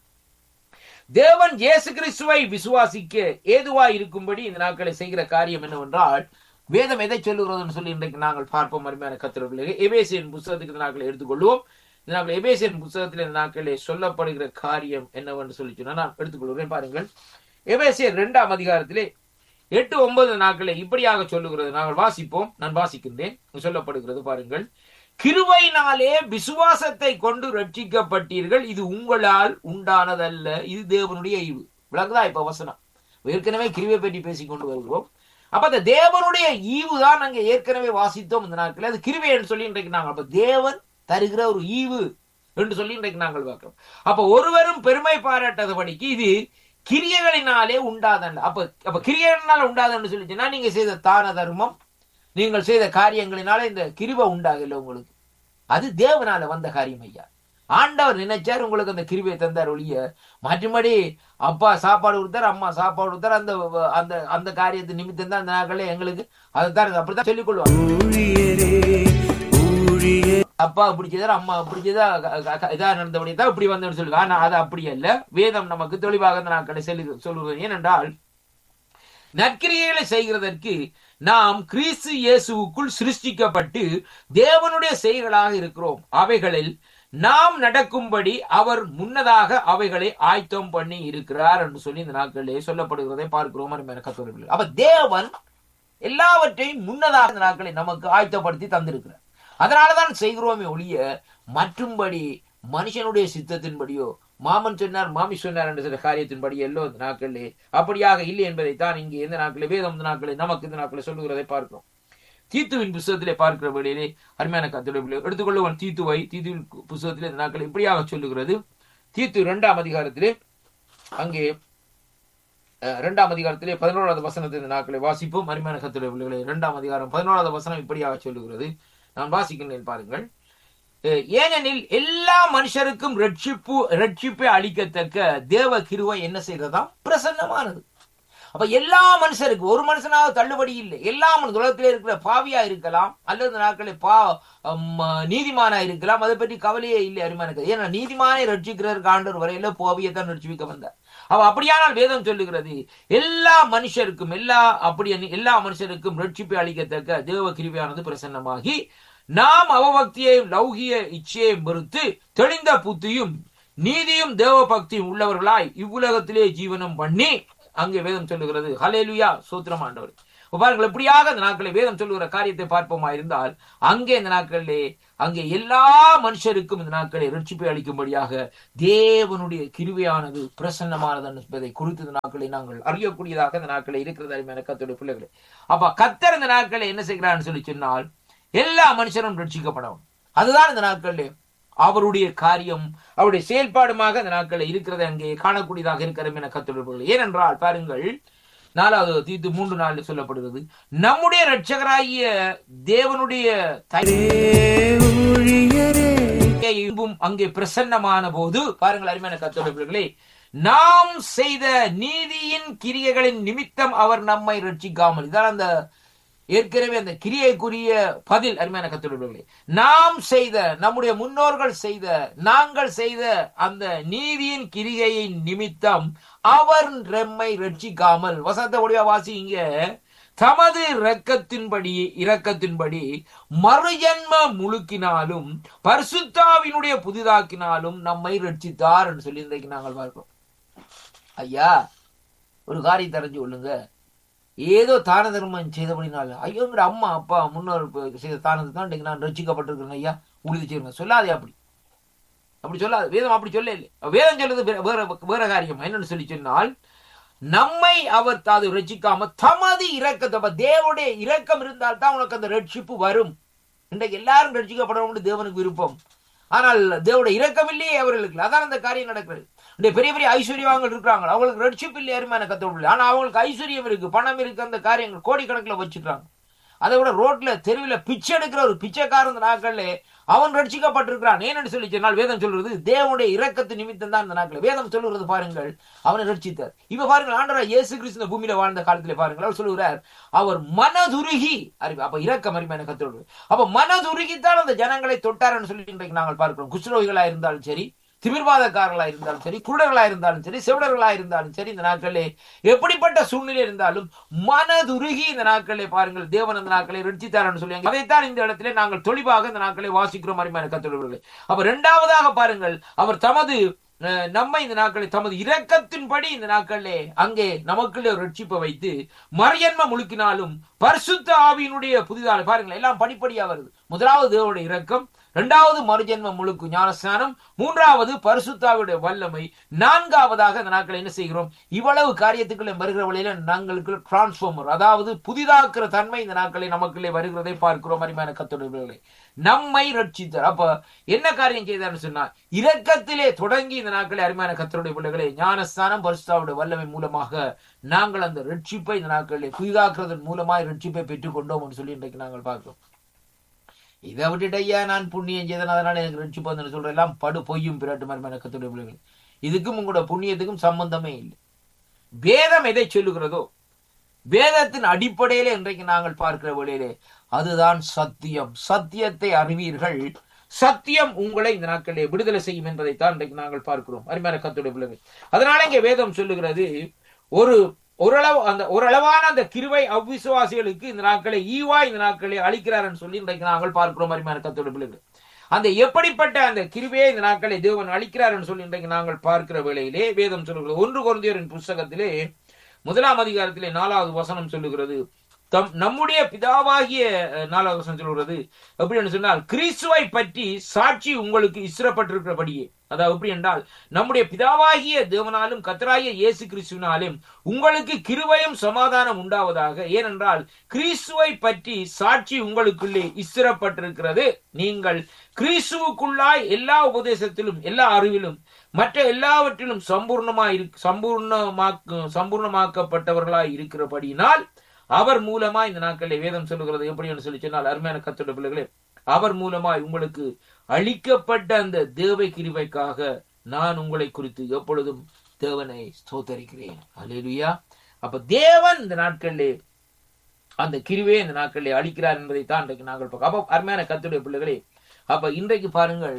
தேவன் இயேசு கிறிஸ்துவை விசுவாசிக்க ஏதுவாய் இருக்கும்படி இந்த நாட்களை செய்கிற காரியம் என்னவென்றால் வேதம் எதை சொல்லுகிறதுன்னு சொல்லி இன்றைக்கு நாங்கள் பார்ப்போம் அருமையான கத்திரர்களே எபேசியன் புஸ்தகத்துக்கு இந்த நாட்களை எடுத்துக்கொள்வோம் இந்த நாட்கள் எபேசியன் புஸ்தகத்தில் இந்த நாட்களே சொல்லப்படுகிற காரியம் என்னவென்று சொல்லி சொன்னா நான் எடுத்துக்கொள்கிறேன் பாருங்கள் எபேசியர் இரண்டாம் அதிகாரத்திலே எட்டு ஒன்பது நாட்களை இப்படியாக சொல்லுகிறது நாங்கள் வாசிப்போம் நான் வாசிக்கின்றேன் இங்கு சொல்லப்படுகிறது பாருங்கள் கிருபையினாலே விசுவாசத்தை கொண்டு ரட்சிக்கப்பட்டீர்கள் இது உங்களால் உண்டானதல்ல இது தேவனுடைய ஈவு விளங்குதா இப்ப வசனம் ஏற்கனவே கிருவை பற்றி பேசிக் கொண்டு வருகிறோம் அப்ப அந்த தேவனுடைய ஈவு தான் நாங்க ஏற்கனவே வாசித்தோம் இந்த நாட்கள் அது கிருவை என்று சொல்லி இன்றைக்கு நாங்கள் அப்ப தேவன் தருகிற ஒரு ஈவு என்று சொல்லி இன்றைக்கு நாங்கள் பார்க்கிறோம் அப்ப ஒருவரும் பெருமை பாராட்டாதபடிக்கு இது கிரியைகளினாலே உண்டாதல்ல அப்ப அப்ப கிரியைகளினால உண்டாதன்னு சொல்லி சொன்னா நீங்க செய்த தான தர்மம் நீங்கள் செய்த காரியங்களினால இந்த கிருபை உண்டாகல உங்களுக்கு அது தேவனால வந்த காரியம் ஐயா ஆண்டவர் நினைச்சார் உங்களுக்கு அந்த கிருபையை தந்தார் ஒழிய மற்றபடி அப்பா சாப்பாடு கொடுத்தார் அம்மா சாப்பாடு கொடுத்தார் அந்த அந்த அந்த காரியத்து நிமித்தம் தான் அந்த நாட்களே எங்களுக்கு அதைத்தான் அப்படித்தான் சொல்லிக் கொள்வாங்க ஊழியரே ஊழிய அப்பா பிடிச்சதா அம்மா பிடிச்சதா க- க- க- இதா நடந்தபடி தான் இப்படி வந்தேன்னு சொல்லுங்க ஆனா அது அப்படி அல்ல வேதம் நமக்கு தெளிவாக இந்த நாட்களை சொல்லி சொல்லுவது ஏனென்றால் நற்கிரியைகளை செய்கிறதற்கு நாம் கிறிஸ்து இயேசுவுக்குள் சிருஷ்டிக்கப்பட்டு தேவனுடைய செயல்களாக இருக்கிறோம் அவைகளில் நாம் நடக்கும்படி அவர் முன்னதாக அவைகளை ஆயத்தம் பண்ணி இருக்கிறார் என்று சொல்லி இந்த நாட்களிலே சொல்லப்படுகிறதை பார்க்கிறோம் அருமையான கத்தோலிகள் அப்ப தேவன் எல்லாவற்றையும் முன்னதாக இந்த நாட்களை நமக்கு ஆயத்தப்படுத்தி தந்திருக்கிறார் அதனாலதான் செய்கிறோமே ஒழிய மற்றும்படி மனுஷனுடைய சித்தத்தின்படியோ மாமன் சொன்னார் மாமி சொன்னார் என்ற சில காரியத்தின்படி எல்லோ இந்த நாட்களிலே அப்படியாக இல்லை என்பதைத்தான் இங்கே இந்த நாட்களே வேதம் இந்த நாட்களே நமக்கு இந்த நாட்களை சொல்லுகிறதை பார்க்கிறோம் தீத்துவின் புஸ்தகத்திலே பார்க்கிற வேளையிலே அருமையான கத்துடைய எடுத்துக்கொள்ளுவன் தீத்துவை தீத்துவின் புஸ்தகத்திலே இந்த நாட்களை இப்படியாக சொல்லுகிறது தீத்து இரண்டாம் அதிகாரத்திலே அங்கே அஹ், இரண்டாம் அதிகாரத்திலே பதினோராவது வசனத்தை இந்த நாட்களை வாசிப்போம் அருமையான கத்துடைய பிள்ளைகளே இரண்டாம் அதிகாரம் பதினோராவது வசனம் இப்படியாக சொல்லுகிறது நான் வாசிக்கின்றேன் பாருங்கள் அஹ், ஏனெனில் எல்லா மனுஷருக்கும் ரட்சிப்பு ரட்சிப்பை அளிக்கத்தக்க தேவ கிருவை என்ன செய்யறதா பிரசன்னமானது அப்ப எல்லா மனுஷருக்கு ஒரு மனுஷனாக தள்ளுபடி இல்லை எல்லா மனு உலகத்திலே இருக்கிற பாவியா இருக்கலாம் அல்லது நாட்களை பா அம், நீதிமானா இருக்கலாம் அதை பற்றி கவலையே இல்லை அருமையானது ஏன்னா நீதிமானை ரட்சிக்கிறதற்கு ஆண்டவர் வரையில பாவியை தான் ரட்சிக்க வந்தார் அவ அப்படியானால் வேதம் சொல்லுகிறது எல்லா மனுஷருக்கும் எல்லா அப்படி எல்லா மனுஷருக்கும் ரட்சிப்பை அளிக்கத்தக்க தேவ கிருபையானது பிரசன்னமாகி நாம் அவபக்தியையும் லௌகிய இச்சையையும் பொறுத்து தெளிந்த புத்தியும் நீதியும் தேவ பக்தியும் உள்ளவர்களாய் இவ்வுலகத்திலே ஜீவனம் பண்ணி அங்கே வேதம் சொல்லுகிறது ஹலேலுயா சூத்திரம் ஆண்டவர் இப்ப பாருங்கள் எப்படியாக அந்த நாட்களை வேதம் சொல்லுகிற காரியத்தை பார்ப்போமா இருந்தால் அங்கே இந்த நாட்களிலே அங்கே எல்லா மனுஷருக்கும் இந்த நாட்களை ரட்சிப்பை அளிக்கும்படியாக தேவனுடைய கிருவையானது பிரசன்னமானது என்பதை குறித்து இந்த நாட்களை நாங்கள் அறியக்கூடியதாக இந்த நாட்களை இருக்கிறது அருமையான கத்தோடைய பிள்ளைகளே அப்ப கத்தர் இந்த நாட்களை என்ன செய்கிறான்னு சொல்லி சொன்னால் எல்லா மனுஷரும் ரட்சிக்கப்படவும் அதுதான் இந்த நாட்களிலே அவருடைய காரியம் அவருடைய செயல்பாடுமாக இந்த நாட்களில் இருக்கிறது அங்கே காணக்கூடியதாக இருக்கிறது என கத்துள்ளவர்கள் ஏனென்றால் பாருங்கள் நாலாவது தீத்து மூன்று நாளில் சொல்லப்படுகிறது நம்முடைய இரட்சகராகிய தேவனுடைய தயவும் அங்கே பிரசன்னமான போது பாருங்கள் அருமையான கத்தோடர்களே நாம் செய்த நீதியின் கிரியைகளின் நிமித்தம் அவர் நம்மை ரட்சிக்காமல் இதான் அந்த ஏற்கனவே அந்த கிரியைக்குரிய பதில் அருமையான கத்துள்ளவர்களே நாம் செய்த நம்முடைய முன்னோர்கள் செய்த நாங்கள் செய்த அந்த நீதியின் கிரிகையின் நிமித்தம் அவர் ரெம்மை ரட்சிக்காமல் வசந்த உடைய வாசி இங்க தமது இரக்கத்தின்படி இரக்கத்தின்படி மறுஜன்ம முழுக்கினாலும் பரிசுத்தாவினுடைய புதிதாக்கினாலும் நம்மை ரட்சித்தார் என்று சொல்லி இன்றைக்கு நாங்கள் பார்க்கிறோம் ஐயா ஒரு காரியம் தெரிஞ்சு கொள்ளுங்க ஏதோ தான தர்மம் செய்தபடினால ஐயோங்கிற அம்மா அப்பா முன்னோர் செய்த தானத்தை தான் இன்றைக்கு நான் ரசிக்கப்பட்டிருக்கிறேன் ஐயா உறுதி செய்யுங்க சொல்லாதே அப்படி அப்படி சொல்லாது வேதம் அப்படி சொல்ல இல்லை வேதம் சொல்றது வேற வேற காரியம் என்னன்னு சொல்லி சொன்னால் நம்மை அவர் தாது ரட்சிக்காம தமது இரக்கத்தை தேவனுடைய இரக்கம் இருந்தால் தான் உனக்கு அந்த ரட்சிப்பு வரும் இன்றைக்கு எல்லாரும் ரட்சிக்கப்படணும்னு தேவனுக்கு விருப்பம் ஆனால் தேவனுடைய இரக்கம் இல்லையே அவர்களுக்கு அதான் அந்த காரியம் நடக்கிறது இந்த பெரிய பெரிய ஐஸ்வர்யவாங்கள் இருக்கிறாங்க அவங்களுக்கு ரட்சிப்பு இல்லை அருமையான கத்தோடு ஆனா அவங்களுக்கு ஐஸ்வர்யம் இருக்கு பணம் இருக்கு அந்த காரியங்கள் கோடிக்கணக்கில் வச்சுக்கிறாங்க அதை விட ரோட்ல தெருவில் பிச்சை எடுக்கிற ஒரு பிச்சைக்காரன் இந்த நாட்கள்ல அவன் ரட்சிக்கப்பட்டிருக்கிறான் ஏன்னு சொல்லி சொன்னால் வேதம் சொல்றது தேவனுடைய இரக்கத்து நிமித்தம் தான் இந்த நாட்கள் வேதம் சொல்லுகிறது பாருங்கள் அவனை ரட்சித்தார் இப்ப பாருங்கள் ஆண்டரா இயேசு கிறிஸ்து பூமியில வாழ்ந்த காலத்திலே பாருங்கள் அவர் சொல்லுகிறார் அவர் மனதுருகி அறிவு அப்ப இரக்கம் அருமையான கத்தோடு அப்ப மனதுருகித்தான் அந்த ஜனங்களை தொட்டார்னு சொல்லி இன்றைக்கு நாங்கள் பார்க்கிறோம் குஷ்ரோகிகளா இருந்தாலும் சரி திமிர்வாதக்காரர்களா இருந்தாலும் சரி குருடர்களா இருந்தாலும் சரி செவிடர்களா இருந்தாலும் சரி இந்த நாட்களே எப்படிப்பட்ட சூழ்நிலை இருந்தாலும் மனதுருகி இந்த நாட்களே பாருங்கள் தேவன் இந்த நாட்களை ரட்சித்தார்னு சொல்லி அதைத்தான் இந்த இடத்திலே நாங்கள் தெளிவாக இந்த நாட்களை வாசிக்கிறோம் அருமையான கத்தோடு அப்ப இரண்டாவதாக பாருங்கள் அவர் தமது நம்மை இந்த நாட்களை தமது இரக்கத்தின்படி இந்த நாட்களிலே அங்கே நமக்குள்ளே ஒரு ரட்சிப்பை வைத்து மறையன்ம முழுக்கினாலும் பரிசுத்த ஆவியினுடைய புதிதாக பாருங்கள் எல்லாம் படிப்படியா வருது முதலாவது தேவனுடைய இரக்கம் இரண்டாவது மறுஜென்ம முழுக்கு ஞானஸ்நானம் மூன்றாவது பரிசுத்தாவுடைய வல்லமை நான்காவதாக இந்த நாட்கள் என்ன செய்கிறோம் இவ்வளவு காரியத்துக்குள்ளே வருகிற வழியில நாங்களுக்கு டிரான்ஸ்பார்மர் அதாவது புதிதாக்குற தன்மை இந்த நாட்களை நமக்குள்ளே வருகிறதை பார்க்கிறோம் அருமையான கத்தொடர்புகளை நம்மை ரட்சித்தார் அப்ப என்ன காரியம் செய்தார்னு சொன்னா இரக்கத்திலே தொடங்கி இந்த நாட்களை அருமையான கத்தருடைய பிள்ளைகளை ஞானஸ்தானம் பரிசுத்தாவுடைய வல்லமை மூலமாக நாங்கள் அந்த ரட்சிப்பை இந்த நாட்களிலே புதிதாக்குறதன் மூலமாய் ரட்சிப்பை பெற்றுக் கொண்டோம் என்று சொல்லி இன்றைக்கு நாங்கள் பார்க்கிறோம் இதை விட்டுட்டு ஐயா நான் புண்ணியம் செய்தேன் அதனால எனக்கு ரட்சிப்பு வந்து சொல்ற எல்லாம் படு பொய்யும் பிராட்டு மாதிரி கத்துடைய பிள்ளைகள் இதுக்கும் உங்களோட புண்ணியத்துக்கும் சம்பந்தமே இல்லை வேதம் எதை சொல்லுகிறதோ வேதத்தின் அடிப்படையிலே இன்றைக்கு நாங்கள் பார்க்கிற வழியிலே அதுதான் சத்தியம் சத்தியத்தை அறிவீர்கள் சத்தியம் உங்களை இந்த நாட்களிலே விடுதலை செய்யும் என்பதைத்தான் இன்றைக்கு நாங்கள் பார்க்கிறோம் அருமையான கத்துடைய பிள்ளைகள் அதனால இங்கே வேதம் சொல்லுகிறது ஒரு ஓரளவு அந்த ஓரளவான அந்த கிருவை அவ்விசுவாசிகளுக்கு இந்த நாட்களை ஈவா இந்த நாட்களை அளிக்கிறார்னு சொல்லி இன்றைக்கு நாங்கள் பார்க்கிறோம் அருமையான கத்தோட பிள்ளைகள் அந்த எப்படிப்பட்ட அந்த கிருவையை இந்த நாட்களை தேவன் அளிக்கிறார்னு சொல்லி இன்றைக்கு நாங்கள் பார்க்கிற வேளையிலே வேதம் சொல்லுகிறது ஒன்று குழந்தையரின் புஸ்தகத்திலே முதலாம் அதிகாரத்திலே நாலாவது வசனம் சொல்லுகிறது தம் நம்முடைய பிதாவாகிய நாலாவது வசனம் சொல்லுகிறது அப்படின்னு சொன்னால் கிறிஸ்துவை பற்றி சாட்சி உங்களுக்கு இஸ்ரப்பட்டிருக்கிறபடியே அதாவது எப்படி என்றால் நம்முடைய பிதாவாகிய தேவனாலும் கத்தராகிய இயேசு கிறிஸ்துவினாலும் உங்களுக்கு கிருபையும் சமாதானம் உண்டாவதாக ஏனென்றால் கிறிஸ்துவை பற்றி சாட்சி உங்களுக்குள்ளே இஸ்திரப்பட்டிருக்கிறது நீங்கள் கிறிஸ்துவுக்குள்ளாய் எல்லா உபதேசத்திலும் எல்லா அறிவிலும் மற்ற எல்லாவற்றிலும் சம்பூர்ணமாய் சம்பூர்ணமாக்க சம்பூர்ணமாக்கப்பட்டவர்களாய் இருக்கிறபடியினால் அவர் மூலமா இந்த நாட்களில் வேதம் சொல்லுகிறது எப்படி என்று சொல்லி சொன்னால் அருமையான கத்தோட பிள்ளைகளே அவர் மூலமாய் உங்களுக்கு அளிக்கப்பட்ட அந்த தேவை கிருவைக்காக நான் உங்களை குறித்து எப்பொழுதும் தேவனை ஸ்தோத்தரிக்கிறேன் அலேலுயா அப்ப தேவன் இந்த நாட்களிலே அந்த கிருவே இந்த நாட்களிலே அளிக்கிறார் என்பதை தான் இன்றைக்கு நாங்கள் பார்க்க அப்ப அருமையான கத்துடைய பிள்ளைகளே அப்ப இன்றைக்கு பாருங்கள்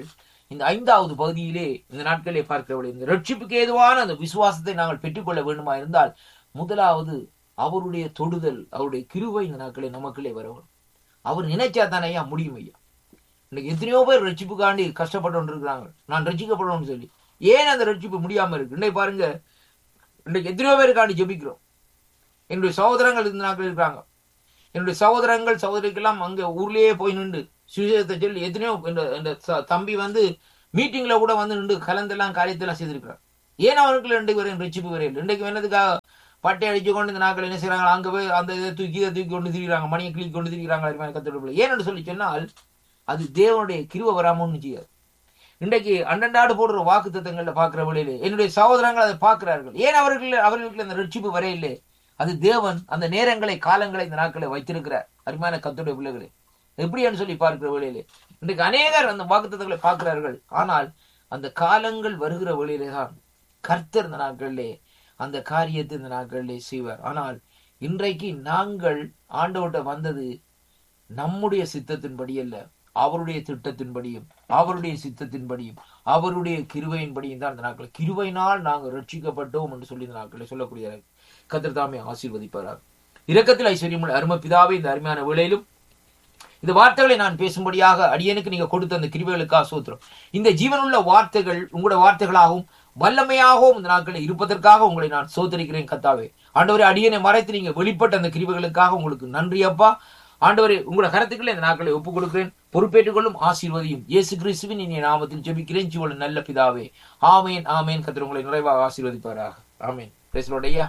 இந்த ஐந்தாவது பகுதியிலே இந்த நாட்களிலே பார்க்கிறவளை இந்த ரட்சிப்புக்கு ஏதுவான அந்த விசுவாசத்தை நாங்கள் பெற்றுக்கொள்ள வேண்டுமா இருந்தால் முதலாவது அவருடைய தொடுதல் அவருடைய கிருவை இந்த நாட்களே நமக்குள்ளே வரவும் அவர் நினைச்சா தானே ஐயா முடியும் ஐயா இன்னைக்கு எத்தனையோ பேர் ரட்சிப்புக்காண்டி கஷ்டப்பட்டு இருக்கிறாங்க நான் ரட்சிக்கப்படணும்னு சொல்லி ஏன் அந்த ரட்சிப்பு முடியாம இருக்கு இன்னைக்கு பாருங்க இன்னைக்கு எத்தனையோ பேருக்காண்டி ஜெபிக்கிறோம் என்னுடைய சகோதரங்கள் இந்த நாட்கள் இருக்கிறாங்க என்னுடைய சகோதரங்கள் சகோதரிக்கெல்லாம் அங்க ஊர்லயே போய் நின்று சுவிசேஷத்தை சொல்லி எத்தனையோ இந்த இந்த ச- தம்பி வந்து மீட்டிங்ல கூட வந்து நின்று கலந்தெல்லாம் காரியத்தெல்லாம் செய்திருக்கிறார் ஏன் அவனுக்கு ரெண்டு பேரும் ரட்சிப்பு வரையில் இன்றைக்கு என்னதுக்காக பட்டை அடிச்சு கொண்டு இந்த நாட்கள் என்ன செய்றாங்க அங்க போய் அந்த இதை தூக்கி இதை தூக்கி கொண்டு திரிகிறாங்க மணியை கிளி கொண்டு திரிகிறாங்க கத்தோட ஏன்னு சொல்லி சொன்னால் அது தேவனுடைய கிருவ வராமன்னு செய்யாது இன்றைக்கு அண்டண்டாடு போடுற வாக்கு தத்தங்கள்ல பாக்குற வழியிலே என்னுடைய சகோதரங்கள் அதை பார்க்கிறார்கள் ஏன் அவர்கள் அவர்களுக்கு அந்த ரட்சிப்பு வரையில்லை அது தேவன் அந்த நேரங்களை காலங்களை இந்த நாட்களை வைத்திருக்கிறார் அருமையான கத்துடைய பிள்ளைகளே எப்படின்னு சொல்லி பார்க்கிற வழியிலே இன்றைக்கு அநேகர் அந்த வாக்குத்தத்தங்களை பார்க்கிறார்கள் ஆனால் அந்த காலங்கள் வருகிற வழியிலே தான் கர்த்தர் இந்த நாட்களிலே அந்த காரியத்தை இந்த நாட்களிலே செய்வார் ஆனால் இன்றைக்கு நாங்கள் ஆண்டவர்கிட்ட வந்தது நம்முடைய சித்தத்தின்படி அல்ல அவருடைய திட்டத்தின்படியும் அவருடைய சித்தத்தின்படியும் அவருடைய கிருவையின்படியும் தான் இந்த நாட்கள் கிருவையினால் நாங்கள் ரட்சிக்கப்பட்டோம் என்று சொல்லி இந்த நாட்களை சொல்லக்கூடியவர்கள் கத்தர் தாமே ஆசீர்வதிப்பாரார் இரக்கத்தில் ஐஸ்வர்யமுள்ள அரும பிதாவே இந்த அருமையான வேளையிலும் இந்த வார்த்தைகளை நான் பேசும்படியாக அடியனுக்கு நீங்க கொடுத்த அந்த கிருபைகளுக்காக சோத்திரம் இந்த ஜீவனுள்ள வார்த்தைகள் உங்களுடைய வார்த்தைகளாகவும் வல்லமையாகவும் இந்த நாட்களில் இருப்பதற்காக உங்களை நான் சோதரிக்கிறேன் கத்தாவே ஆண்டவரே அடியனை மறைத்து நீங்க வெளிப்பட்ட அந்த கிருபைகளுக்காக உங்களுக்கு நன்றி அப்பா ஆண்டவரே உங்களோட கருத்துக்களை இந்த நாட்களை ஒப்புக் கொடுக்கிறேன் பொறுப்பேற்றுக் கொள்ளும் ஆசீர்வதியும் இயேசு கிறிஸ்துவின் இனிய நாமத்தில் ஜெபிக்கிறேன் ஜீவன நல்ல பிதாவே ஆமேன் ஆமேன் கத்திர உங்களை நிறைவாக ஆசீர்வதிப்பாராக ஆமேன் பேசலோட ஐயா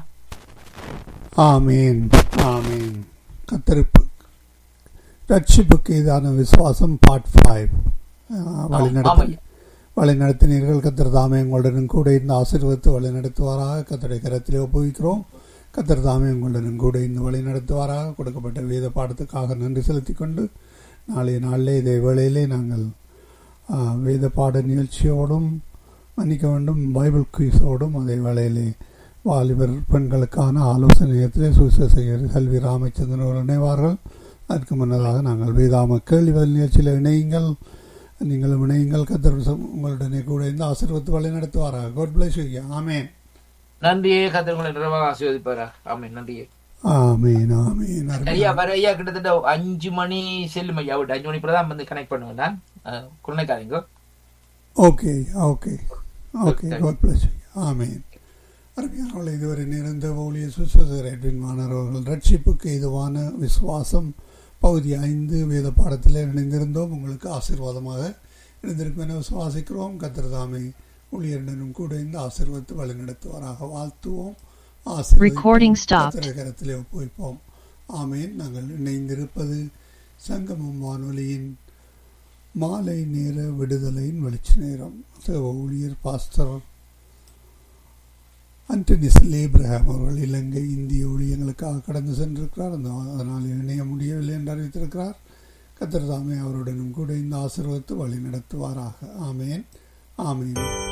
ஆமீன் ஆமீன் கத்தரிப்பு ரட்சிப்புக்கு இதான விசுவாசம் பார்ட் ஃபைவ் வழிநடத்தி ஆமாய்யா. வழிநடத்தினீர்கள் கத்தர் தாமே உங்களுடனும் கூட இந்த ஆசீர்வத்து வழிநடத்துவாராக கத்தருடைய கரத்திலே ஒப்புவிக்கிறோம் கத்தர் தாமே உங்களுடனும் கூட இந்த வழி நடத்துவாராக கொடுக்கப்பட்ட வேத பாடத்துக்காக நன்றி செலுத்திக் கொண்டு நாளைய நாளிலே இதே வேளையிலே நாங்கள் ஆ, வேத பாட நிகழ்ச்சியோடும் மன்னிக்க வேண்டும் பைபிள் குயிஸோடும் அதே வேளையிலே வாலிபர் பெண்களுக்கான ஆலோசனை நேரத்திலே சுவிசேஷகர் செல்வி ராமச்சந்திரன் அவர்கள் இணைவார்கள் அதற்கு முன்னதாக நாங்கள் வேதாம கேள்வி பதில் நிகழ்ச்சியில் இணையுங்கள் நீங்கள் இணையுங்கள் கத்தர் உங்களுடனே கூட இந்த ஆசீர்வத்து வழி நடத்துவாராக காட் பிளஸ் யூ ஆமேன் நன்றியே கத்திர உங்களை நிறைவாக ஆசீர்வதிப்பாராக ஆமேன் நன்றியே ஆமீன் ஆமீன் ஐயா அருமையான- வர ஐயா கிட்டத்தட்ட அஞ்சு மணி செல்லும் ஐயா விட்டு அஞ்சு மணி தான் வந்து கனெக்ட் பண்ணுவேன் நான் அஹ், குழந்தைக்காரங்க okay okay okay God bless ஆமீன் அருமையானவர்கள் இதுவரை நிறைந்த ஊழிய சுசேசர் எட்வின் மாணவர்கள் ரட்சிப்புக்கு இதுவான விசுவாசம் பகுதி ஐந்து வேத பாடத்தில் இணைந்திருந்தோம் உங்களுக்கு ஆசீர்வாதமாக இணைந்திருக்கும் என விசுவாசிக்கிறோம் கத்திரதாமே ஊழியருடனும் கூட இந்த ஆசீர்வத்து வழிநடத்துவாராக வாழ்த்துவோம் Recording stopped. கரத்திலே ஒப்புவிப்போம் ஆமேன் நாங்கள் இணைந்திருப்பது சங்கமம் வானொலியின் மாலை நேர விடுதலையின் வெளிச்ச நேரம் தேவ ஊழியர் பாஸ்டர் அண்டனிஸ் லேப்ரஹாம் அவர்கள் இலங்கை இந்திய ஊழியங்களுக்காக கடந்து சென்றிருக்கிறார் அந்த அதனால் இணைய முடியவில்லை என்று அறிவித்திருக்கிறார் கத்தர் தாமே அவருடனும் கூட இந்த ஆசீர்வத்து வழி நடத்துவாராக ஆமேன் ஆமேன்